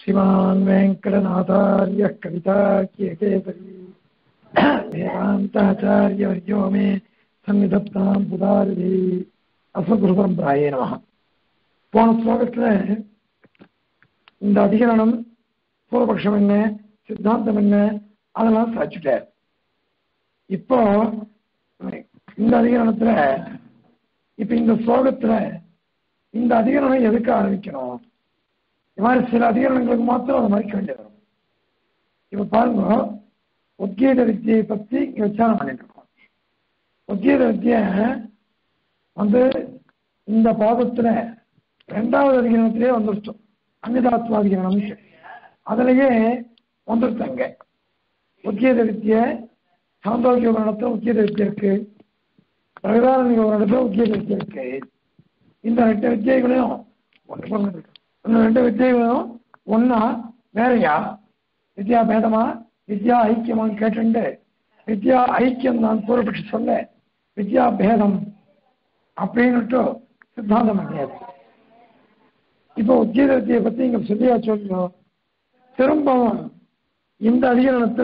श्रीमान् वेङ्कटनाथार्यः कविताख्यकेसरी वेदान्ताचार्यवर्यो मे सन्निधत्तां புதாரிதி அஸ்மகுரு பரம்பராயே நம போன ஸ்லோகத்துல இந்த அதிகரணம் பூர்வபக்ஷம் என்ன சித்தாந்தம் என்ன அதெல்லாம் சாச்சுட்டார் இப்போ இந்த அதிகரணத்துல இப்ப இந்த ஸ்லோகத்துல இந்த அதிகரணம் எதுக்கு ஆரம்பிக்கணும் இது மாதிரி சில அதிகரணங்களுக்கு மாத்திரம் அதை மறைக்க வேண்டியது வரும் இப்ப பாருங்க உத்கீத வித்தியை பத்தி இங்க விசாரம் பண்ணிட்டு இருக்கோம் உத்கீத வித்திய வந்து இந்த பாதத்துல ரெண்டாவது அதிகரணத்திலே வந்துருச்சோம் அன்னிதாத்வாதிகரணம் அதுலயே வந்துருத்தாங்க உத்கீத வித்திய சாந்தோக்கிய ஒரு இடத்துல உத்கீத வித்தியை இருக்கு பிரகதாரணிக ஒரு இடத்துல உத்கீத வித்தியை இருக்கு இந்த ரெண்டு வித்தியைகளையும் இந்த ரெண்டு வித்தியைகளும் ஒன்னா வேறையா வித்யா பேதமா வித்யா ஐக்கியமான்னு கேட்டுண்டு வித்யா ஐக்கியம் நான் பூர்வபட்சி சொல்ல வித்யா பேதம் அப்படின்னுட்டு சித்தாந்தம் கிடையாது இப்போ உத்கீத வித்தியை பத்தி இங்க சொல்லியா சொல்லணும் திரும்பவும் இந்த அதிகரணத்துல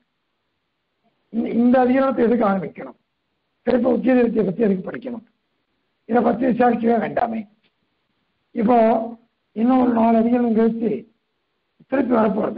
இந்த அதிகரணத்தை எதுக்கு ஆரம்பிக்கணும் திரும்ப உத்கீத வித்தியை பத்தி எதுக்கு படிக்கணும் இதை பத்தி விசாரிக்கவே வேண்டாமே இப்போ இன்னும் ஒரு நாலு அதிகாரம் கழிச்சு திருப்பி வரப்போறது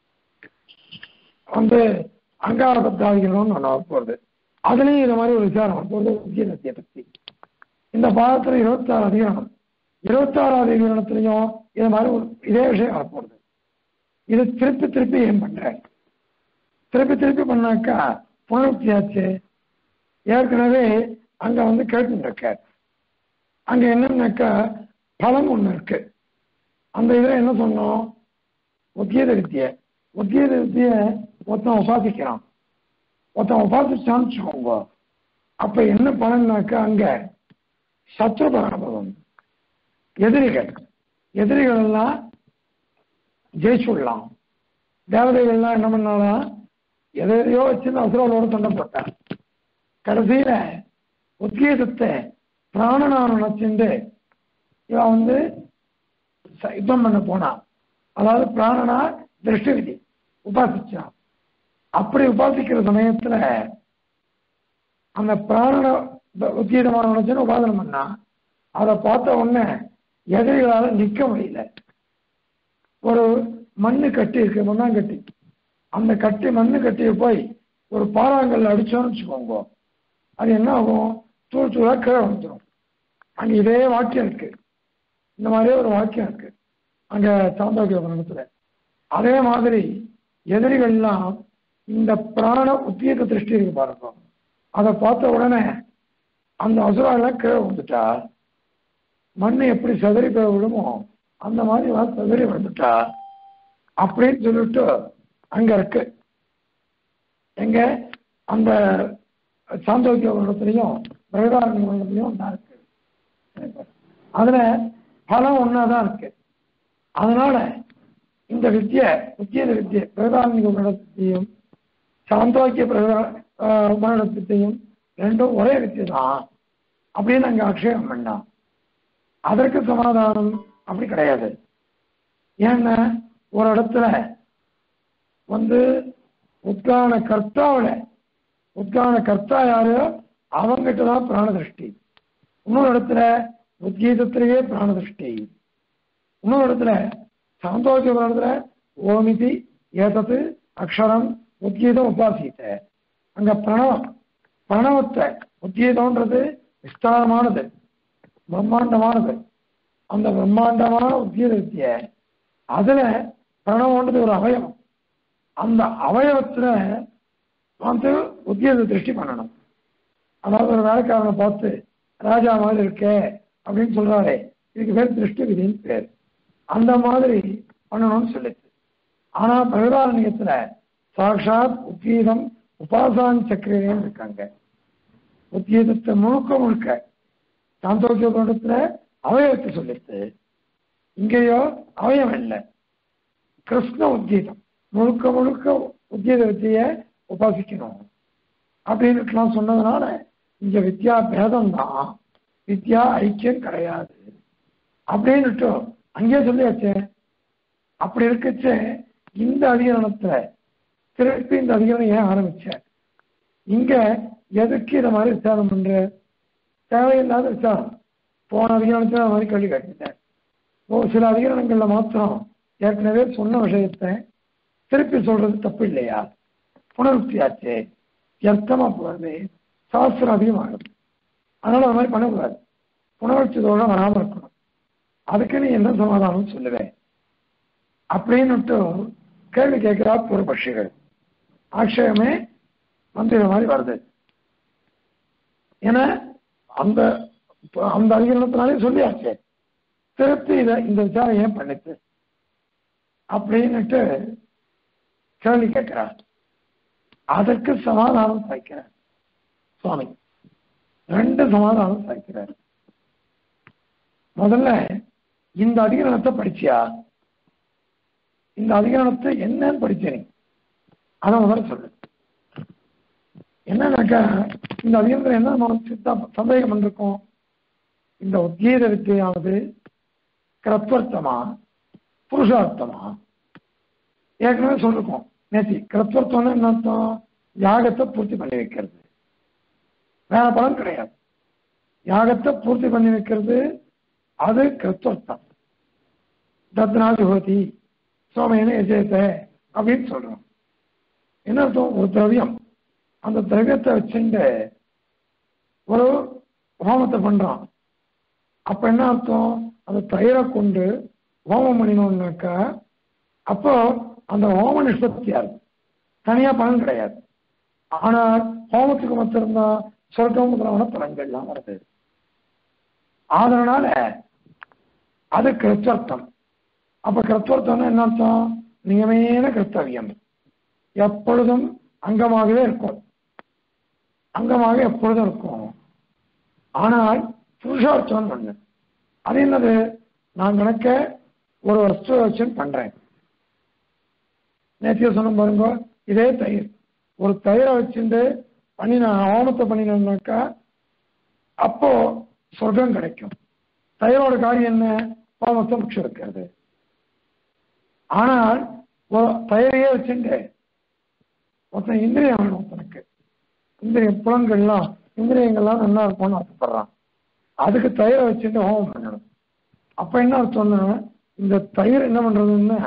வந்து அங்கார பத்தாதிகரணம்னு ஒன்று வரப்போறது அதுலேயும் இந்த மாதிரி ஒரு விசாரம் வரப்போறது உத்கீதத்தை பத்தி இந்த பாதத்துல இருபத்தாறு அதிகாரம் இருபத்தாறாவது அதிகாரத்திலையும் இது மாதிரி ஒரு இதே விஷயம் வரப்போறது இது திருப்பி திருப்பி ஏன் பண்றேன் திருப்பி திருப்பி பண்ணாக்கா புனருக்தியாச்சு ஏற்கனவே அங்க வந்து கேட்டு இருக்கார் அங்க என்னன்னாக்கா பலம் ஒண்ணு இருக்கு அந்த இதுல என்ன சொன்னோம் உத்தியத வித்திய உத்தியத வித்திய ஒருத்தன் உபாசிக்கிறான் ஒருத்தன் உபாசிச்சான்னு வச்சுக்கோங்க அப்ப என்ன பலன்னாக்கா அங்க சத்ரு பராபவம் எதிரிகள் எதிரிகள் எல்லாம் ஜெயிச்சுடலாம் தேவதைகள்லாம் என்ன பண்ணாலாம் எதையோ வச்சு அசுரோட சண்டை போட்டான் கடைசியில உத்கீதத்தை பிராணனான நினைச்சுண்டு இவன் வந்து யுத்தம் பண்ண போனான் அதாவது பிராணனா திருஷ்டி விதி உபாசிச்சான் அப்படி உபாசிக்கிற சமயத்துல அந்த பிராணன உத்தீதமான நினைச்சுன்னு உபாதனம் பண்ணா அதை பார்த்த உடனே எதிரிகளால நிக்க முடியல ஒரு மண்ணு கட்டி இருக்கு மண்ணாங்கட்டி அந்த கட்டி மண்ணு கட்டியை போய் ஒரு பாறாங்கல்ல அடிச்சோம்னு வச்சுக்கோங்க அது என்ன ஆகும் தூள் தூளா கீழே வந்துடும் அங்க இதே வாக்கியம் இருக்கு இந்த மாதிரியே ஒரு வாக்கியம் இருக்கு அங்க சாந்தோக்கிய உபநகத்துல அதே மாதிரி எதிரிகள்லாம் இந்த பிராண உத்தியக்க திருஷ்டி இருக்கு பாருங்க அதை பார்த்த உடனே அந்த அசுரால கீழே வந்துட்டா மண்ணு எப்படி சதறி போய் விடுமோ அந்த மாதிரி சதறி வந்துட்டா அப்படின்னு சொல்லிட்டு அங்க இருக்கு எங்க அந்த சாந்தோக்கிய வருடத்திலையும் பிரகதாரணி வருடத்திலையும் ஒன்றா இருக்கு அதுல பலம் ஒன்னாதான் இருக்கு அதனால இந்த வித்திய உத்தியத வித்திய பிரகதாரணிக வருடத்தையும் சாந்தோக்கிய பிரகதா உபநிடத்தையும் ரெண்டும் ஒரே வித்தியை தான் அப்படின்னு அங்க அக்ஷயம் பண்ணான் அதற்கு சமாதானம் அப்படி கிடையாது ஏன்னா ஒரு இடத்துல வந்து உத்கான கர்த்தாவில உத்கான கர்த்தா யாரோ அவங்கிட்ட தான் பிராண திருஷ்டி இன்னொரு இடத்துல உத்கீதத்திலேயே பிராண திருஷ்டி இன்னொரு இடத்துல சாந்தோக்கிய இடத்துல ஓமிதி ஏதத்து அக்ஷரம் உத்கீதம் உபாசித்த அங்க பிரணவம் பிரணவத்தை உத்கீதம்ன்றது விஸ்தாரமானது பிரம்மாண்டமானது அந்த பிரம்மாண்டமான உத்கீத வித்திய அதுல பிரணவம்ன்றது ஒரு அவயவம் அந்த அவயவத்துல வந்து உத்தியோக திருஷ்டி பண்ணணும் அதாவது ஒரு வேலைக்காரனை பார்த்து ராஜா மாதிரி இருக்கே அப்படின்னு சொல்றாரே இதுக்கு பேர் திருஷ்டி விதின்னு பேர் அந்த மாதிரி பண்ணணும்னு சொல்லிச்சு ஆனா பிரகதாரண்யத்துல சாட்சாத் உத்கீதம் உபாசான் சக்கரேன்னு இருக்காங்க உத்கீதத்தை முழுக்க முழுக்க சாந்தோக்கிய கோணத்துல அவயவத்தை சொல்லிச்சு இங்கேயோ அவயம் இல்லை கிருஷ்ண உத்கீதம் முழுக்க முழுக்க உத்தியோக வித்திய உபாசிக்கணும் அப்படின்னுட்டுலாம் சொன்னதுனால இங்க வித்யா பேதம் தான் வித்யா ஐக்கியம் கிடையாது அப்படின்னுட்டு அங்கேயே சொல்லியாச்சு அப்படி இருக்கச்ச இந்த அதிகரணத்துல திருப்பி இந்த அதிகரணம் ஏன் ஆரம்பிச்ச இங்க எதுக்கு இதை மாதிரி விசாரம் பண்ற தேவையில்லாத விசாரம் போன அதிகாரத்தில் அது மாதிரி கேள்வி கேட்டுட்டேன் ஓ சில அதிகாரங்கள்ல மாத்திரம் ஏற்கனவே சொன்ன விஷயத்தை திருப்பி சொல்றது தப்பு இல்லையா புனருக்தியாச்சே அர்த்தமா போகிறது சாஸ்திரம் அதிகமாகுது அதனால அது மாதிரி பண்ணக்கூடாது புனருக்தி தோழம் வராமல் இருக்கணும் அதுக்கு நீ என்ன சமாதானம் சொல்லுவேன் அப்படின்னுட்டு கேள்வி கேட்கிறா பூர்வபக்ஷிகள் ஆட்சேபமே வந்து இது மாதிரி வருது ஏன்னா அந்த அந்த அதிகரணத்தினாலே சொல்லியாச்சே திருப்பி இதை இந்த விசாரம் ஏன் பண்ணிச்சு அப்படின்னுட்டு கேள்வி கேட்கிறார் அதற்கு சமாதானம் சாய்க்கிறார் சுவாமி ரெண்டு சமாதானம் சாய்க்கிறார் முதல்ல இந்த அதிகரணத்தை படிச்சியா இந்த அதிகரணத்தை என்னன்னு படிச்ச நீ அதை முதல்ல சொல்லு என்னன்னாக்கா இந்த அதிகரணத்தில் என்ன நம்ம சித்தா சந்தேகம் பண்ணிருக்கோம் இந்த உத்கீத வித்தியானது கிரத்வர்த்தமா புருஷார்த்தமா ஏற்கனவே சொல்லிருக்கோம் நேத்தி கிரத்வர்த்தம்னா என்ன அர்த்தம் யாகத்தை பூர்த்தி பண்ணி வைக்கிறது வேற பலன் கிடையாது யாகத்தை பூர்த்தி பண்ணி வைக்கிறது அது கிருத்வர்த்தம் தத்னா ஜுகதி சோமையன எஜயத்தை அப்படின்னு சொல்றோம் என்ன அர்த்தம் ஒரு திரவியம் அந்த திரவியத்தை வச்சுட்டு ஒரு ஹோமத்தை பண்றான் அப்ப என்ன அர்த்தம் அந்த தயிரை கொண்டு ஹோமம் பண்ணினோம்னாக்கா அப்போ அந்த ஹோம நிஷ்பத்தியா இருக்கும் தனியா பலன் கிடையாது ஆனால் ஹோமத்துக்கு மட்டும்தான் சொர்க்கம் முதலான பலன்கள்லாம் வருது அதனால அது கிருத்தர்த்தம் அப்ப கிருத்தர்த்தம்னா என்ன அர்த்தம் நியமேன கிருத்தவியம் எப்பொழுதும் அங்கமாகவே இருக்கும் அங்கமாக எப்பொழுதும் இருக்கும் ஆனால் புருஷார்த்தம் பண்ணு அது என்னது நான் கணக்க ஒரு வஸ்து வச்சு பண்றேன் நேற்று சொன்ன பாருங்க இதே தயிர் ஒரு தயிரை வச்சுட்டு பண்ணின ஹோமத்தை பண்ணினோம்னாக்கா அப்போ சொர்க்கம் கிடைக்கும் தயிரோட காரியம் என்ன ஹோமத்தை முக்கியம் இருக்கிறது ஆனால் ஒரு தயிரையே வச்சுட்டு ஒருத்தன் இந்திரியம் வேணும் ஒருத்தனுக்கு இந்திரிய புலன்கள்லாம் இந்திரியங்கள்லாம் நல்லா இருக்கும்னு ஆசைப்படுறான் அதுக்கு தயிரை வச்சுட்டு ஹோமம் பண்ணணும் அப்ப என்ன அர்த்தம்னா இந்த தயிர் என்ன பண்றதுன்னா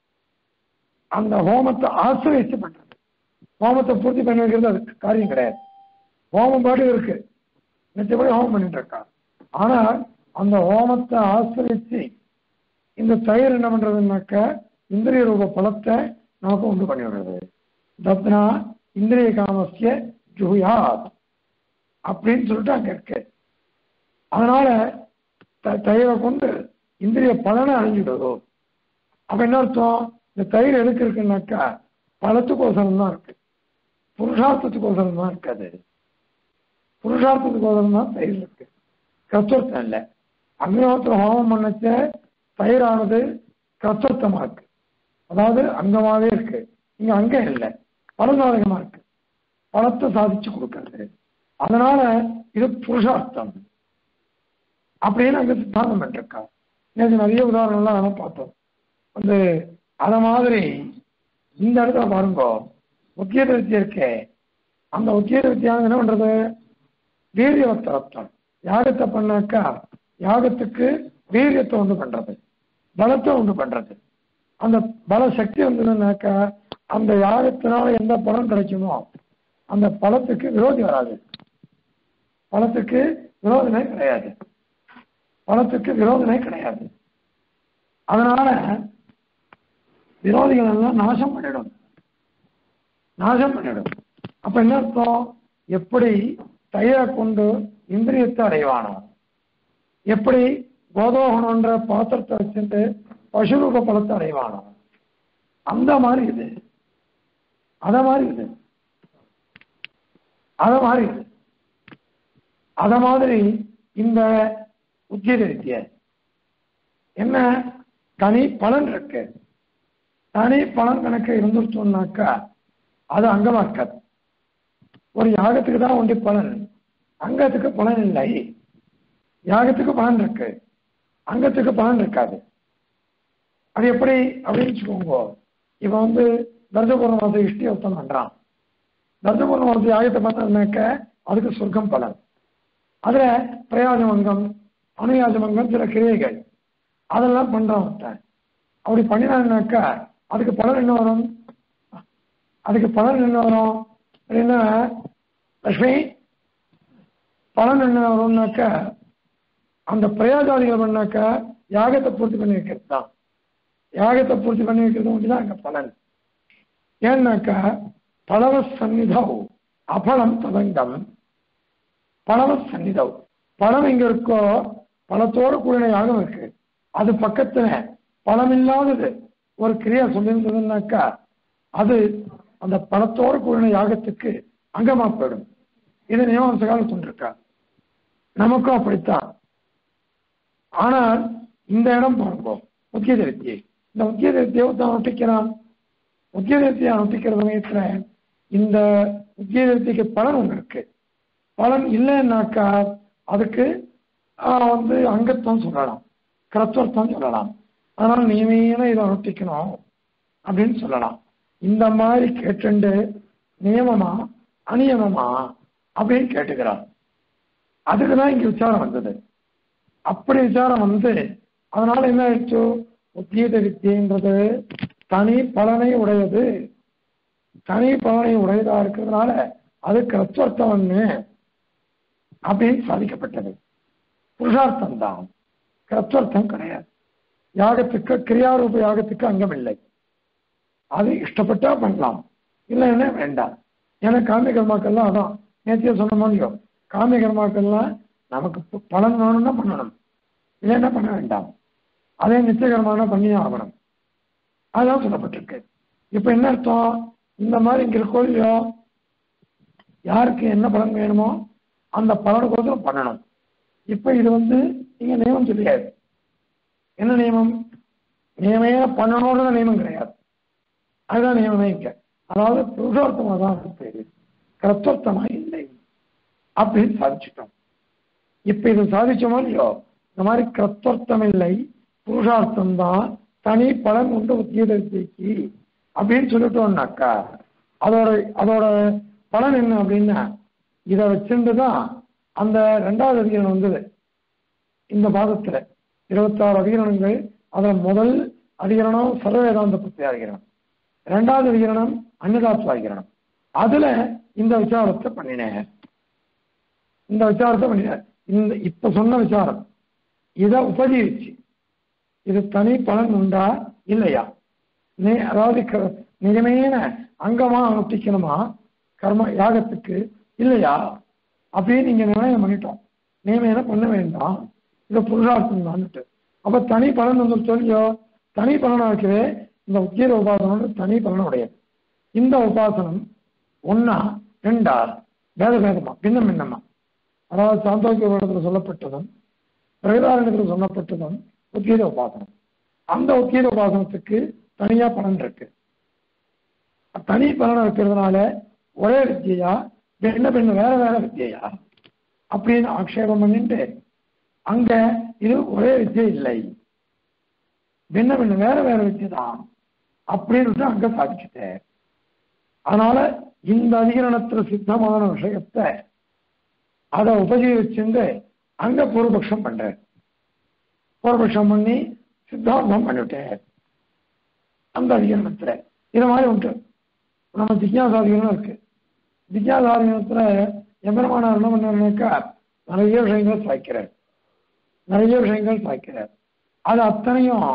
அந்த ஹோமத்தை ஆசிரியச்சு பண்றது ஹோமத்தை பூர்த்தி பண்ணி வைக்கிறது அது காரியம் கிடையாது ஹோமம் பாட்டு இருக்கு நிச்சயப்படி ஹோமம் பண்ணிட்டு இருக்கான் ஆனால் அந்த ஹோமத்தை ஆசிரியச்சு இந்த தயிர் என்ன பண்றதுனாக்க இந்திரிய ரூப பலத்தை நமக்கு உண்டு பண்ணி விடுறது தத்னா இந்திரிய காமசிய ஜுகுயாத் அப்படின்னு சொல்லிட்டு அங்க இருக்கு அதனால த- தயிரை கொண்டு இந்திரிய பலனை அழிஞ்சிடுதோ அப்ப என்ன அர்த்தம் இந்த தயிர் எதுக்கு இருக்குன்னாக்கா பலத்துக்கோசரம் தான் இருக்கு புருஷார்த்தத்துக்கோசரம் தான் இருக்காது புருஷார்த்தத்துக்கோசரம் தான் தயிர் இருக்கு கத்தோர்த்தம் இல்லை அக்னிஹோத்திர ஹோமம் பண்ணச்ச தயிரானது கத்தோர்த்தமா இருக்கு அதாவது அங்கமாவே இருக்கு இங்க அங்கம் இல்லை பலசாதகமா இருக்கு பலத்தை சாதிச்சு கொடுக்கறது அதனால இது புருஷார்த்தம் அப்படின்னு அங்க சித்தாந்தம் பண்ணிருக்கா நேற்று நிறைய உதாரணம்லாம் அதெல்லாம் பார்த்தோம் வந்து அத மாதிரி இந்த இடத்துல பாருங்க உத்தியத வித்தியை இருக்கே அந்த உத்தியத வித்தியானது என்ன பண்றது வீரியவத்தரத்தம் யாகத்தை பண்ணாக்கா யாகத்துக்கு வீரியத்தை உண்டு பண்றது பலத்தை உண்டு பண்றது அந்த பல சக்தி வந்ததுன்னாக்கா அந்த யாகத்தினால எந்த பலன் கிடைக்குமோ அந்த பலத்துக்கு விரோதி வராது பலத்துக்கு விரோதமே கிடையாது பலத்துக்கு விரோதமே கிடையாது அதனால விரோதிகள் எல்லாம் நாசம் பண்ணிடும் நாசம் பண்ணிடும் அப்ப என்ன அர்த்தம் எப்படி தயிரை கொண்டு இந்திரியத்தை அடைவானோ எப்படி கோதோகணன்ற பாத்திரத்தை வச்சுட்டு பசுரூப பலத்தை அடைவானோ அந்த மாதிரி இது அத மாதிரி இது அத மாதிரி இது அத மாதிரி இந்த உத்தியோக வித்தியை என்ன தனி பலன் இருக்கு தனி பலன் கணக்கு இருந்துட்டோம்னாக்கா அது அங்கமா இருக்காது ஒரு யாகத்துக்கு தான் ஒண்டி பலன் அங்கத்துக்கு பலன் இல்லை யாகத்துக்கு பலன் இருக்கு அங்கத்துக்கு பலன் இருக்காது அது எப்படி அப்படின்னு வச்சுக்கோங்க இவன் வந்து தர்ஜபூர்ண மாசம் இஷ்டி ஒருத்தன் பண்றான் தர்ஜபூர்ண மாசம் யாகத்தை பண்ணாக்க அதுக்கு சொர்க்கம் பலன் அதுல பிரயாஜமங்கம் அணுயாஜமங்கம் சில கிரியைகள் அதெல்லாம் பண்றான் ஒருத்தன் அப்படி பண்ணினான்னாக்கா அதுக்கு பலன் என்ன வரும் அதுக்கு பலன் என்ன வரும் என்ன லட்சுமி பலன் என்ன வரும்னாக்கா அந்த பிரயாஜாதிகள் பண்ணாக்கா யாகத்தை பூர்த்தி பண்ணி வைக்கிறது தான் யாகத்தை பூர்த்தி பண்ணி வைக்கிறது ஒன்றுதான் அங்க பலன் ஏன்னாக்கா பலவ சந்நிதவ் அபலம் ததங்கம் பலவ சந்நிதவ் பழம் எங்க இருக்கோ பழத்தோடு கூடின யாகம் இருக்கு அது பக்கத்துல பழம் இல்லாதது ஒரு கிரியா சொல்லியிருந்ததுன்னாக்கா அது அந்த பழத்தோடு கூடின யாகத்துக்கு அங்கமா போயிடும் இது நியமம்சகால சொல்லிருக்கா நமக்கும் அப்படித்தான் ஆனால் இந்த இடம் பாருங்க முக்கிய வித்தியை இந்த முக்கிய வித்தியை தான் அனுஷ்டிக்கிறான் முக்கிய வித்தியை அனுஷ்டிக்கிற சமயத்துல இந்த முக்கிய வித்தியக்கு பலன் ஒன்று இருக்கு பலன் இல்லைன்னாக்கா அதுக்கு ஆஹ், வந்து அங்கத்துவம் சொல்லலாம் கிரத்துவம் சொல்லலாம் அதனால நியமீன இதை அனுஷ்டிக்கணும் அப்படின்னு சொல்லலாம் இந்த மாதிரி கேட்டுண்டு நியமமா அநியமமா அப்படின்னு கேட்டுக்கிறார் அதுக்கு தான் இங்க விசாரம் வந்தது அப்படி விசாரம் வந்து அதனால என்ன ஆயிடுச்சு உத்தியத வித்தியன்றது தனி பலனை உடையது தனி பலனை உடையதா இருக்கிறதுனால அது கிரத்வர்த்தம்னு அப்படின்னு சாதிக்கப்பட்டது புருஷார்த்தம் தான் கிரத்வர்த்தம் கிடையாது யாகத்துக்கு கிரியாரூப யாகத்துக்கு அங்கம் இல்லை அது இஷ்டப்பட்டா பண்ணலாம் இல்லைன்னா வேண்டாம் ஏன்னா காமிய கர்மாக்கள்லாம் அதான் நேத்திய சொன்ன மாதிரியோ காமிய கர்மாக்கள்லாம் நமக்கு ப- பலன் வேணும்னா பண்ணணும் இல்லைன்னா பண்ண வேண்டாம் அதே நிச்சயகரமான பண்ணியே ஆகணும் அதுதான் சொல்லப்பட்டிருக்கு இப்ப என்ன அர்த்தம் இந்த மாதிரி இங்க இருக்கோ இல்லையோ யாருக்கு என்ன பலன் வேணுமோ அந்த பலனுக்கோசரம் பண்ணணும் இப்ப இது வந்து நீங்க நியமம் சொல்லியாது என்ன நியமம் நியமே பண்ணணும்ன்ற நியமம் கிடையாது அதுதான் நியமமே இங்க அதாவது புருஷார்த்தமா தான் அது பேரு கர்த்தர்த்தமா இல்லை அப்படின்னு சாதிச்சிட்டோம் இப்ப இது சாதிச்சோமோ இல்லையோ இந்த மாதிரி கர்த்தர்த்தம் இல்லை புருஷார்த்தம் தான் தனி பலன் உண்டு உத்தியோகத்திற்கு அப்படின்னு சொல்லிட்டோம்னாக்கா அதோட அதோட பலன் என்ன அப்படின்னா இதை வச்சிருந்து தான் அந்த ரெண்டாவது அதிகாரம் வந்தது இந்த பாகத்துல இருபத்தாறு அதிகரணங்கள் அதுல முதல் அதிகரணம் சர்வவேதாந்த பத்தி அதிகரணம் ரெண்டாவது அதிகரணம் அன்னதாத்வ அதிகரணம் அதுல இந்த விசாரத்தை பண்ணினேன் இந்த விசாரத்தை பண்ணினேன் இந்த இப்ப சொன்ன விசாரம் இதை உபஜீவிச்சு இது தனி பலன் உண்டா இல்லையா நே- அதாவது க- நிஜமையான அங்கமா அனுஷ்டிக்கணுமா கர்ம யாகத்துக்கு இல்லையா அப்படின்னு நீங்க நிர்ணயம் பண்ணிட்டோம் நியமன பண்ண வேண்டாம் இது புருஷார்த்தம் தான்ட்டு அப்ப தனி பலன் வந்து சொல்லியோ தனி பலனா இருக்கவே இந்த உத்திர உபாசனம் தனி பலனுடையது இந்த உபாசனம் ஒன்னா ரெண்டா வேத வேதமா பின்னம் பின்னமா அதாவது சாந்தோக்கிய வேடத்தில் சொல்லப்பட்டதும் பிரகதாரணத்தில் சொல்லப்பட்டதும் உத்கீத உபாசனம் அந்த உத்கீத உபாசனத்துக்கு தனியா பலன் இருக்கு தனி பலன் இருக்கிறதுனால ஒரே வித்தியா பின்ன பின்ன வேற வேற வித்தியா அப்படின்னு ஆக்ஷேபம் பண்ணிட்டு அங்க இது ஒரே வித்தியை இல்லை பின்ன பின்ன வேற வேற வித்தியை தான் அப்படின்னு அங்க சாதிச்சுட்டேன் அதனால இந்த அதிகரணத்துல சித்தமான விஷயத்தை அதை உபஜீவிச்சுண்டு அங்க பூர்வபக்ஷம் பண்றேன் பூர்வபக்ஷம் பண்ணி சித்தாந்தம் பண்ணிவிட்டேன் அந்த அதிகரணத்துல இது மாதிரி உண்டு நம்ம ஜிக்யாசாதிகரணம் இருக்கு ஜிக்யாசாதிகரணத்துல எம்பெருமானார் என்ன பண்ணாருனாக்கா நிறைய விஷயங்கள் சாய்க்கிறார் நிறைய விஷயங்கள் சாய்க்கிறார் அது அத்தனையும்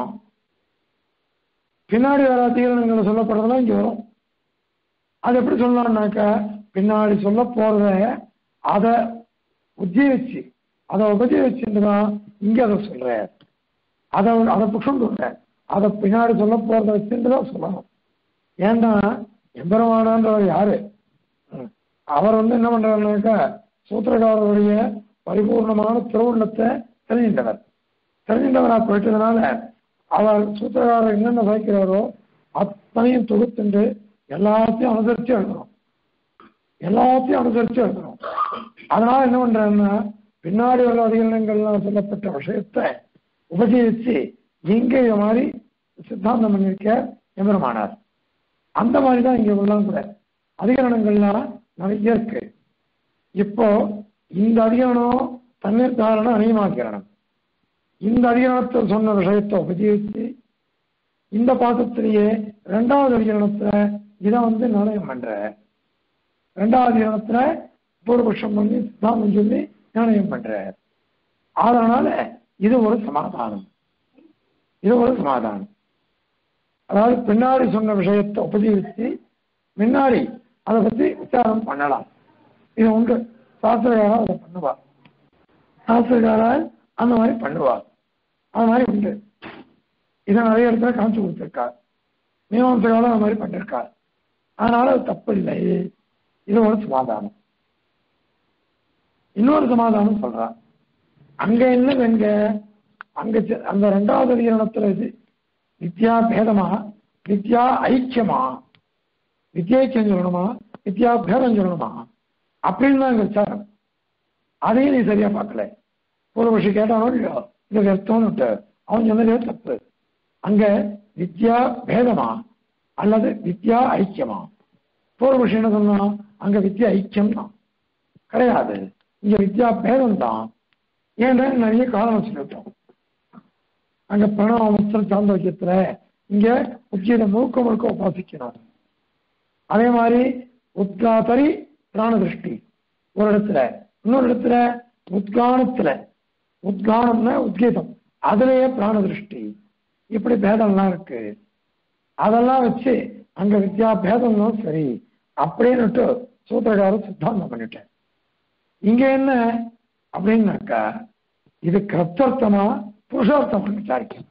பின்னாடி வர அதிகரணங்களை சொல்லப்படுறதெல்லாம் இங்க வரும் அது எப்படி சொல்லலாம்னாக்கா பின்னாடி சொல்ல போறத அதை உஜ்ஜீவிச்சு அதை உபஜீவிச்சுட்டு தான் இங்க அதை சொல்றேன் அதை அதை புஷம் சொல்றேன் அதை பின்னாடி சொல்ல போறத வச்சுட்டு தான் சொல்லணும் ஏன்னா எம்பெருமானான்றவர் யாரு ம். அவர் வந்து என்ன பண்றாருனாக்கா சூத்திரக்காரருடைய பரிபூர்ணமான திருவுள்ளத்தை தெரிஞ்சின்றவர் தெரிஞ்சின்றவரா போயிட்டதுனால அவர் சூத்திரக்காரர் என்னென்ன வைக்கிறாரோ அத்தனையும் தொகுத்துண்டு எல்லாத்தையும் அனுசரிச்சு எழுதணும் எல்லாத்தையும் அனுசரிச்சு எழுதணும் அதனால என்ன பண்றாருன்னா பின்னாடி வர அதிகரணங்கள்லாம் சொல்லப்பட்ட விஷயத்தை உபஜீவிச்சு இங்க இது மாதிரி சித்தாந்தம் பண்ணியிருக்க எம்பெருமானார் அந்த மாதிரி தான் இங்க உள்ளாம் கூட அதிகரணங்கள்லாம் நிறைய இருக்கு இப்போ இந்த அதிகரணம் தண்ணீர் காரணம் அணியமாக்கிரணம் இந்த அதிகரணத்தில் சொன்ன விஷயத்தை உபயோகித்து இந்த பாசத்திலேயே ரெண்டாவது அதிகரணத்துல இதை வந்து நிர்ணயம் பண்ற ரெண்டாவது அதிகரணத்துல பூர்வபட்சம் பண்ணி சித்தாந்தம் சொல்லி நிர்ணயம் பண்ற அதனால இது ஒரு சமாதானம் இது ஒரு சமாதானம் அதாவது பின்னாடி சொன்ன விஷயத்தை உபயோகித்து முன்னாடி அதை பத்தி விசாரம் பண்ணலாம் இது உண்டு சாஸ்திரகாரர் அதை பண்ணுவார் சாஸ்திரகாரர் அந்த மாதிரி பண்ணுவார் அது மாதிரி உண்டு இதை நிறைய இடத்துல காமிச்சு கொடுத்துருக்கார் மீமாம்சகாலம் அந்த மாதிரி பண்ணிருக்கார் அதனால அது தப்பு இல்லை இது ஒரு சமாதானம் இன்னொரு சமாதானம் சொல்றார் அங்க என்னது எங்க அங்க செ- அந்த ரெண்டாவது அதிகரணத்துல இது வித்யா பேதமா வித்யா ஐக்கியமா வித்யைக்கியம் சொல்லணுமா வித்யா பேதம் சொல்லணுமா அப்படின்னு தான் எங்க விசாரம் அதையும் நீ சரியா பார்க்கல பூர்வபக்ஷி கேட்டானோ இல்லையோ இது வியர்த்தம்னு விட்டு அவன் சொன்னதே தப்பு அங்க வித்யா பேதமா அல்லது வித்யா ஐக்கியமா பூர்வபக்ஷி என்ன சொன்னான் அங்க வித்யா ஐக்கியம் தான் கிடையாது இங்க வித்யா பேதம் தான் ஏன்னா நிறைய காரணம் சொல்லிட்டோம் அங்க பிரணவமத்தில் சார்ந்த வைக்கத்துல இங்க உச்சியில முழுக்க முழுக்க உபாசிக்கணும் அதே மாதிரி உத்காதரி பிராண திருஷ்டி ஒரு இடத்துல இன்னொரு இடத்துல உத்கானத்துல உத்கானம்னா உத்கீதம் அதுலயே பிராண திருஷ்டி இப்படி பேதம்லாம் இருக்கு அதெல்லாம் வச்சு அங்க வித்யா பேதம்லாம் சரி அப்படின்னுட்டு சூத்திரக்காரர் சித்தாந்தம் பண்ணிட்டேன் இங்க என்ன அப்படின்னாக்கா இது கிருத்தர்த்தமா புருஷார்த்தமா விசாரிக்கணும்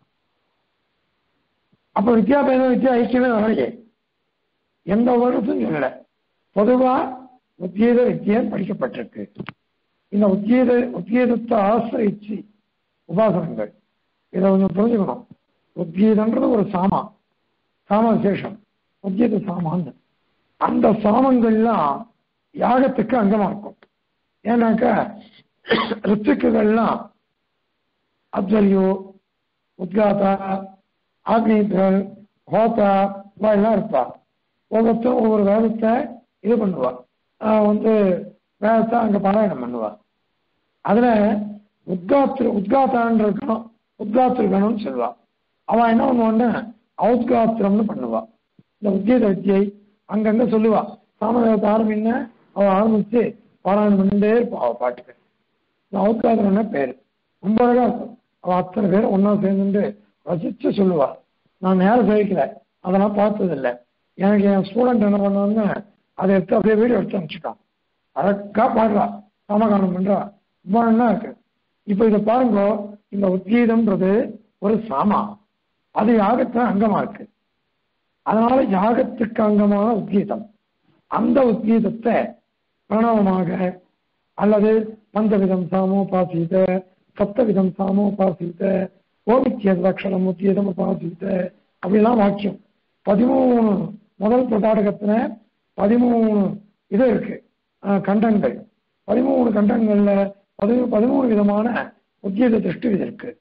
அப்ப வித்யாபேதம் வித்யா ஐக்கியமே வரலையே எந்த வருடத்தும் சொல்லல பொதுவா உத்கீத வித்தியம் படிக்கப்பட்டிருக்கு இந்த உத்கீத உத்கீதத்தை ஆசிரியிச்சு உபாசனங்கள் இதை கொஞ்சம் புரிஞ்சுக்கணும் உத்கீதன்றது ஒரு சாமா சாம விசேஷம் உத்கீத சாமான்னு அந்த சாமங்கள்லாம் யாகத்துக்கு அங்கமா இருக்கும் ஏன்னாக்கா ரித்துக்குகள்லாம் அப்சரியோ உத்காதா ஆக்னீத்தர் ஹோத்தா இவா எல்லாம் இருப்பா ஒவ்வொருத்தரும் ஒவ்வொரு வேதத்தை இது பண்ணுவா ஆஹ் வந்து வேதத்தை அங்க பாராயணம் பண்ணுவா அதுல உத்காத்திரு உத்காத்தான்னு இருக்கணும் உத்காத்திருக்கணும்னு சொல்லுவா அவன் என்ன பண்ணுவான்னா ஔத்காத்திரம்னு பண்ணுவா இந்த உத்கீத வித்தியை அங்கங்க சொல்லுவா சாமவேதத்தை ஆரம்பின்னு அவ ஆரம்பிச்சு பாராயணம் பண்ணிட்டே இருப்பா அவ பாட்டுக்கு இந்த ஔத்காத்திரம்னா பேரு ரொம்ப அழகா இருக்கும் அவ அத்தனை பேர் ஒண்ணா சேர்ந்துட்டு ரசிச்சு சொல்லுவா நான் நேரம் சேவிக்கல அதெல்லாம் பார்த்தது இல்லை எனக்கு என் ஸ்டூடெண்ட் என்ன பண்ணான்னு அதை எடுத்து அப்படியே வீடியோ எடுத்து அனுப்பிச்சுட்டான் அழகா பாடுறா சமகானம் பண்றா ரொம்ப நல்லா இருக்கு இப்போ இதை பாருங்க இந்த உத்கீதம்ன்றது ஒரு சாமா அது யாகத்துல அங்கமா இருக்கு அதனால யாகத்துக்கு அங்கமான உத்கீதம் அந்த உத்கீதத்தை பிரணவமாக அல்லது பஞ்சவிதம் சாமோபாசித சப்தவிதம் சாமோபாசித ஓவித்தியது லட்சணம் உத்தியதம் உபாசித்த அப்படிலாம் வாக்கியம் பதிமூணு முதல் பிரதாடகத்துல பதிமூணு இது இருக்கு அஹ், கண்டங்கள் பதிமூணு கண்டங்கள்ல பதிமூ பதிமூணு விதமான உத்தியத திருஷ்டி இது இருக்கு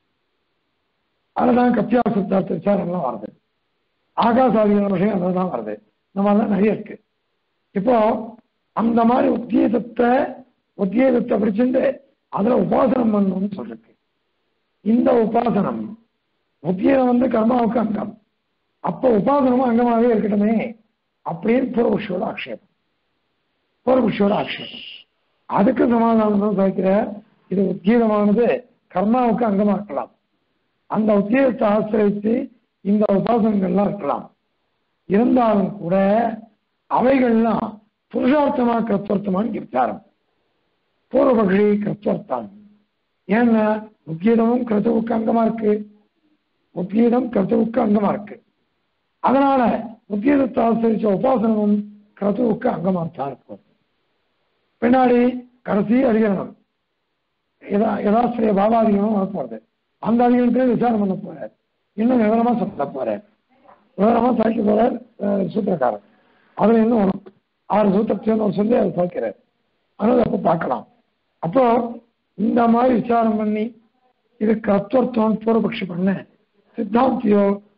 அதுதான் கத்தியா சித்தார்த்த விசாரம்லாம் வருது ஆகாசாதியான விஷயம் அதுதான் வருது இந்த மாதிரிலாம் நிறைய இருக்கு இப்போ அந்த மாதிரி உத்தியதத்தை உத்தியதத்தை பிடிச்சிட்டு அதுல உபாசனம் பண்ணணும்னு சொல்லிருக்கு இந்த உபாசனம் உத்தியதம் வந்து கர்மாவுக்கு அங்கம் அப்போ உபாசனமும் அங்கமாகவே இருக்கட்டுமே அப்படின்னு பூர்வபுஷியோட ஆக்ஷேபம் பூர்வபுஷியோட ஆக்ஷேபம் அதுக்கு சமாதானம் தான் சாய்க்கிற இது உத்கீதமானது கர்மாவுக்கு அங்கமா இருக்கலாம் அந்த உத்தியோகத்தை ஆசிரியத்து இந்த உபாசனங்கள்லாம் இருக்கலாம் இருந்தாலும் கூட அவைகள்லாம் புருஷார்த்தமா கர்த்தர்த்தமான்னு விசாரம் பூர்வபக்ஷி கர்த்தர்த்தம் ஏன்னா உத்கீதமும் கருத்துவுக்கு அங்கமா இருக்கு உத்கீதம் கருத்துவுக்கு அங்கமா இருக்கு அதனால உத்கீதத்தை ஆசிரிச்ச உபாசனமும் கருத்துவுக்கு அங்கமா தான் இருக்கும் பின்னாடி கடைசி அதிகரணம் யதா யதாஸ்திரிய பாபாதிகமும் வரப்போறது அந்த அதிகரணத்திலே விசாரம் பண்ண போறார் இன்னும் விவரமா சொல்ல போறார் விவரமா சாய்க்க போறார் அஹ், சூத்திரக்காரர் அதுல இன்னும் ஒண்ணும் ஆறு சூத்திரத்தையும் ஒரு சொல்லி அவர் சாய்க்கிறார் அதனால அப்போ பார்க்கலாம் அப்போ இந்த மாதிரி விசாரம் பண்ணி இதுக்கு அத்வர்த்தம் பூர்வபக்ஷி பண்ண சித்தாந்தியோ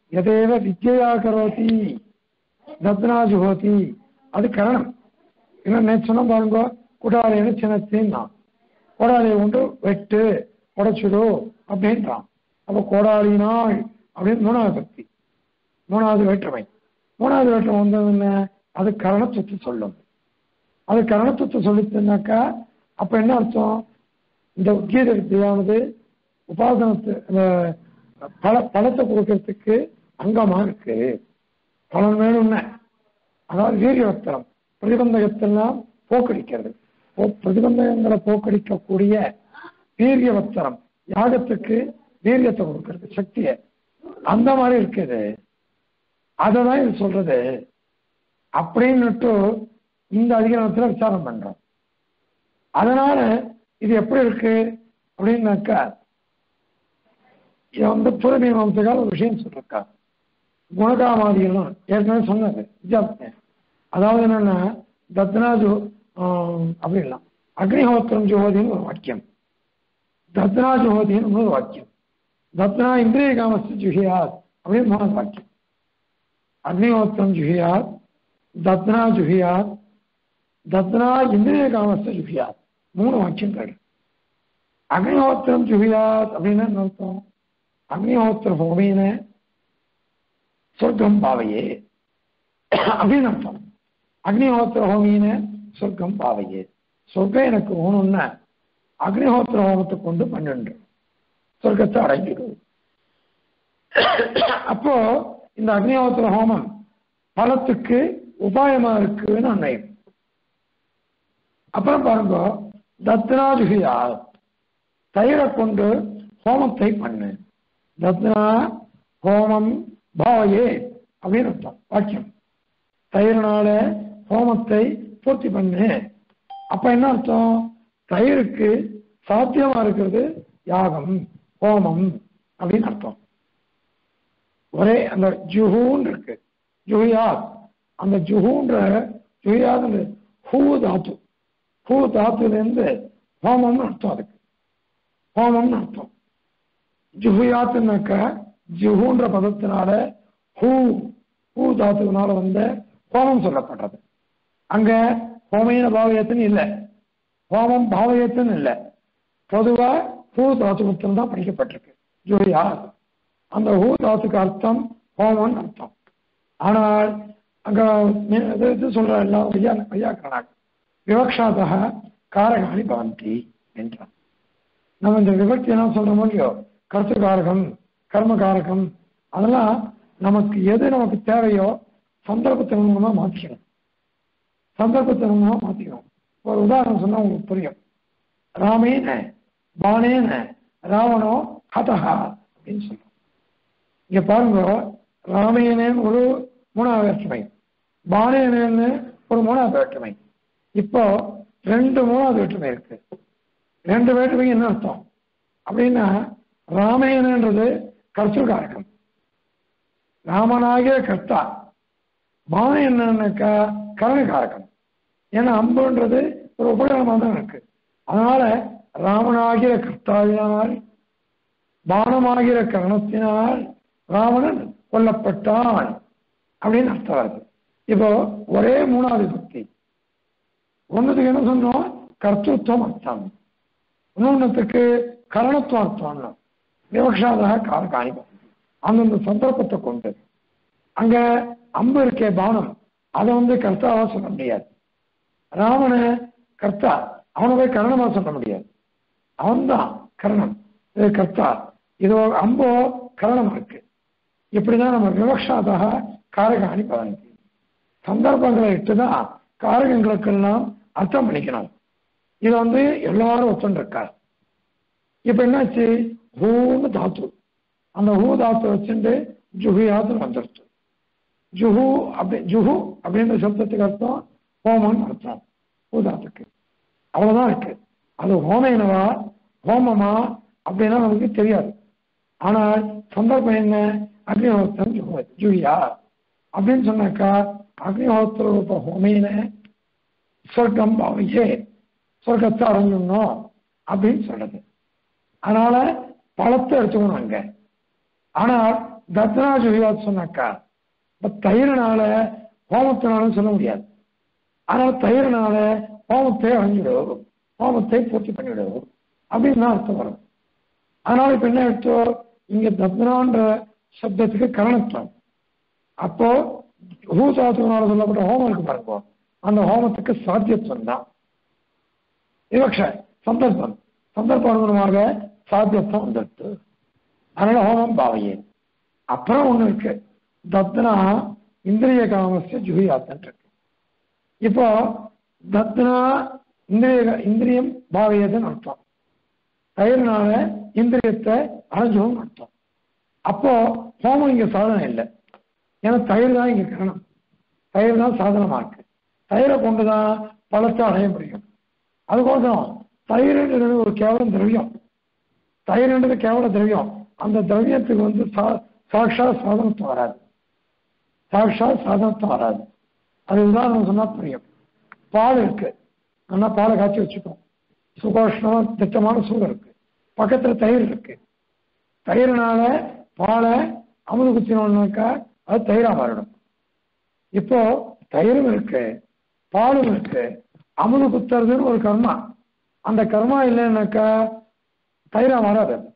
எதேவ வித்யா கரோதி தத்னா ஜுஹோதி அது கரணம் இல்லை நேற்று சொன்ன பாருங்க குடாலின்னு சின்னத்தின்னா கோடாலியை கொண்டு வெட்டு உடைச்சிடு அப்படின்றான் அப்போ கோடாலினாள் அப்படின்னு மூணாவது பக்தி மூணாவது வேற்றுமை மூணாவது வேற்றுமை வந்தது என்ன அது கரணத்துவத்தை சொல்லும் அது கரணத்துவத்தை சொல்லிச்சுனாக்கா அப்ப என்ன அர்த்தம் இந்த உத்கீத வித்தியானது உபாசனத்து அந்த பல பலத்தை கொடுக்கறதுக்கு அங்கமா இருக்கு பலன் வேணும்னு அதாவது வீரியவத்திரம் பிரதிபந்தகத்தெல்லாம் போக்கடிக்கிறது போ- பிரதிபந்தகங்களை போக்கடிக்கக்கூடிய வீரியவத்திரம் யாகத்துக்கு வீரியத்தை கொடுக்கறது சக்தியை அந்த மாதிரி இருக்குது அதை தான் இது சொல்றது அப்படின்னுட்டு இந்த அதிகாரத்துல விசாரம் பண்றோம் அதனால இது எப்படி இருக்கு அப்படின்னாக்கா இது வந்து புறமீமாசைக்கால ஒரு விஷயம் சொல்லிருக்கா குணகாமாதிகள்லாம் ஏற்கனவே சொன்னது வித்தியாசம் அதாவது என்னன்னா தத்னாஜு அப்படின்லாம் அக்னிஹோத்திரம் ஜோதின்னு ஒரு வாக்கியம் தத்னா ஜோதின்னு இன்னொரு வாக்கியம் தத்னா இந்திரிய காமஸ்து ஜுஹியாத் அப்படின்னு மூணாவது வாக்கியம் அக்னிஹோத்திரம் ஜுஹியாத் தத்னா ஜுஹியாத் தத்னா இந்திரிய காமஸ்து ஜுஹியாத் மூணு வாக்கியங்கள் அக்னிஹோத்திரம் ஜுஹியாத் அப்படின்னு என்ன அர்த்தம் அக்னிஹோத்திர ஹோமீன சொர்க்கம் பாவையே அப்படின்னு அர்த்தம் அக்னிஹோத்திர ஹோமீன சொர்க்கம் பாவையே சொர்க்கம் எனக்கு வேணும்னா அக்னிஹோத்திர ஹோமத்தை கொண்டு பன்னெண்டு சொர்க்கத்தை அடங்கிடும் அப்போ இந்த அக்னிஹோத்திர ஹோமம் பலத்துக்கு உபாயமா இருக்குன்னு அன்னையும் அப்புறம் பாருங்க தத்னாஜுகியா தயிரை கொண்டு ஹோமத்தை பண்ணு தத்னா ஹோமம் பாவையே அப்படின்னு அர்த்தம் வாக்கியம் தயிரினால ஹோமத்தை பூர்த்தி பண்ணு அப்ப என்ன அர்த்தம் தயிருக்கு சாத்தியமா இருக்கிறது யாகம் ஹோமம் அப்படின்னு அர்த்தம் ஒரே அந்த ஜுஹூன் இருக்கு ஜுஹியாத் அந்த ஜுஹூன்ற ஜுஹியாத் அந்த ஹூ தாத்து ஹூ தாத்துலேருந்து ஹோமம்னு அர்த்தம் அதுக்கு ஹோமம்னு அர்த்தம் ஜுஹுயாத்துனாக்க ஜுஹூன்ற பதத்தினால ஹூ ஹூ தாத்துனால வந்த ஹோமம் சொல்லப்படுறது அங்க ஹோமையின பாவயத்துன்னு இல்லை ஹோமம் பாவயத்துன்னு இல்லை பொதுவா ஹூ தாத்து மட்டும் தான் படிக்கப்பட்டிருக்கு ஜுஹியா அந்த ஹூ தாத்துக்கு அர்த்தம் ஹோமம்னு அர்த்தம் ஆனால் அங்க மே- இது இது சொல்ற எல்லாம் ஐயா ஐயாக்கணாக் விவக்ஷாதக காரகாணி பவந்தி என்றான் நம்ம இந்த விபக்தி என்ன சொல்றோமோ இல்லையோ கருத்துக்காரகம் கர்மகாரகம் அதெல்லாம் நமக்கு எது நமக்கு தேவையோ சந்தர்ப்பத்தின் மூலமா மாத்திக்கணும் சந்தர்ப்பத்தின் மூலமா மாத்திக்கணும் ஒரு உதாரணம் சொன்னா உங்களுக்கு புரியும் ராமேன பானேன ராவணோ ஹதஹா அப்படின்னு சொல்றோம் இங்க பாருங்க ராமேனன் ஒரு மூணாவது வேற்றுமை பானேனன்னு ஒரு மூணாவது வேற்றுமை இப்போ ரெண்டு மூணாவது வேற்றுமை இருக்கு ரெண்டு வேற்றுமை என்ன அர்த்தம் அப்படின்னா ராமேனன்றது கர்த்தகாரகம் ராமனாகிய கர்த்தா பானம் என்னன்னாக்கா கரணகாரகம் ஏன்னா அம்புன்றது ஒரு உபகரணமாக தான் இருக்கு அதனால ராமனாகிற கர்த்தாவினால் பானமாகிற கரணத்தினால் ராவணன் கொல்லப்பட்டான் அப்படின்னு அர்த்தம் வருது இப்போ ஒரே மூணாவது பக்தி ஒன்றுத்துக்கு என்ன சொன்னோம் கர்த்தத்துவம் அர்த்தம் இன்னொன்னுத்துக்கு கரணத்துவம் அர்த்தம்னு விவக்ஷாதாக கால காணிப்போம் அந்தந்த சந்தர்ப்பத்தை கொண்டு அங்க அம்பு இருக்கே பானம் அதை வந்து கர்த்தாவா சொல்ல முடியாது ராவண கர்த்தா அவனை போய் கரணமா சொல்ல முடியாது அவன்தான் கரணம் இது கர்த்தா இது அம்போ கரணம் இருக்கு இப்படிதான் நம்ம விவக்ஷாதாக காரகாணி பவந்தி சந்தர்ப்பங்களை இட்டுதான் காரகங்களுக்கெல்லாம் அர்த்தம் பண்ணிக்கணும் இது வந்து எல்லாரும் ஒத்துண்டிருக்கார் இப்ப என்னாச்சு ஹூன்னு தாத்து அந்த ஹூ தாத்து வச்சுட்டு ஜுஹியாத்து வந்துருச்சு ஜுஹு அப்படி ஜுஹு அப்படின்ற சப்தத்துக்கு அர்த்தம் ஹோமம்னு அர்த்தம் ஹூ தாத்துக்கு அவ்வளவுதான் இருக்கு அது ஹோமேனவா ஹோமமா அப்படின்னா நமக்கு தெரியாது ஆனால் சந்தர்ப்பம் என்ன அக்னிஹோத்திரம் ஜுஹு ஜுஹியா அப்படின்னு சொன்னாக்கா அக்னிஹோத்திர ரூப ஹோமேன சொர்க்கம் பாவையே சொர்க்கத்தை அடைஞ்சிடணும் அப்படின்னு சொல்றது அதனால பழத்தை எடுத்துக்கணும் அங்க ஆனால் தத்னா ஜுகியாத் சொன்னாக்கா இப்ப தயிரினால ஹோமத்தினாலும் சொல்ல முடியாது அதனால தயிரினால ஹோமத்தை அழிஞ்சிடும் ஹோமத்தை பூர்த்தி பண்ணிவிடும் அப்படின்னு தான் அர்த்தம் வரும் அதனால இப்ப என்ன எடுத்தோ இங்க தத்னான்ற சப்தத்துக்கு கரணத்துவம் அப்போ ஹூசாத்துவனால சொல்லப்பட்ட ஹோமம் இருக்கு பாருங்க அந்த ஹோமத்துக்கு சாத்தியத்துவம் தான் விவக்ஷ சந்தர்ப்பம் சந்தர்ப்ப அனுகுணமாக சாத்தியத்துவம் வந்துடுது அதனால ஹோமம் பாவையே அப்புறம் ஒண்ணு இருக்கு தத்னா இந்திரிய காமஸ்ய ஜுகியாத்தன் இருக்கு இப்போ தத்னா இந்திரிய இந்திரியம் பாவையதுன்னு அர்த்தம் தயிர்னால இந்திரியத்தை அடைஞ்சவும் அர்த்தம் அப்போ ஹோமம் இங்க சாதனை இல்லை ஏன்னா தயிர் தான் இங்க காரணம் தயிர் தான் சாதனமா இருக்கு தயிரை கொண்டுதான் பழத்தை அடைய முடியும் அதுக்கோசரம் தயிர்ன்றது ஒரு கேவலம் திரவியம் தயிர்ன்றது கேவல திரவியம் அந்த திரவியத்துக்கு வந்து சா- சாட்சா சாதனத்துவம் வராது சாட்சா சாதனத்துவம் வராது அது உதாரணம் சொன்னா புரியும் பால் இருக்கு நல்லா பாலை காய்ச்சி வச்சுக்கோம் சுகோஷ்ணமா திட்டமான சூடு இருக்கு பக்கத்துல தயிர் இருக்கு தயிர்னால பாலை அமுது குத்தினோம்னாக்கா அது தயிரா மாறிடும் இப்போ தயிரும் இருக்கு பாலும் இருக்கு அமுது குத்துறதுன்னு ஒரு கர்மா அந்த கர்மா இல்லைன்னாக்கா தயிரா மாறாது அது.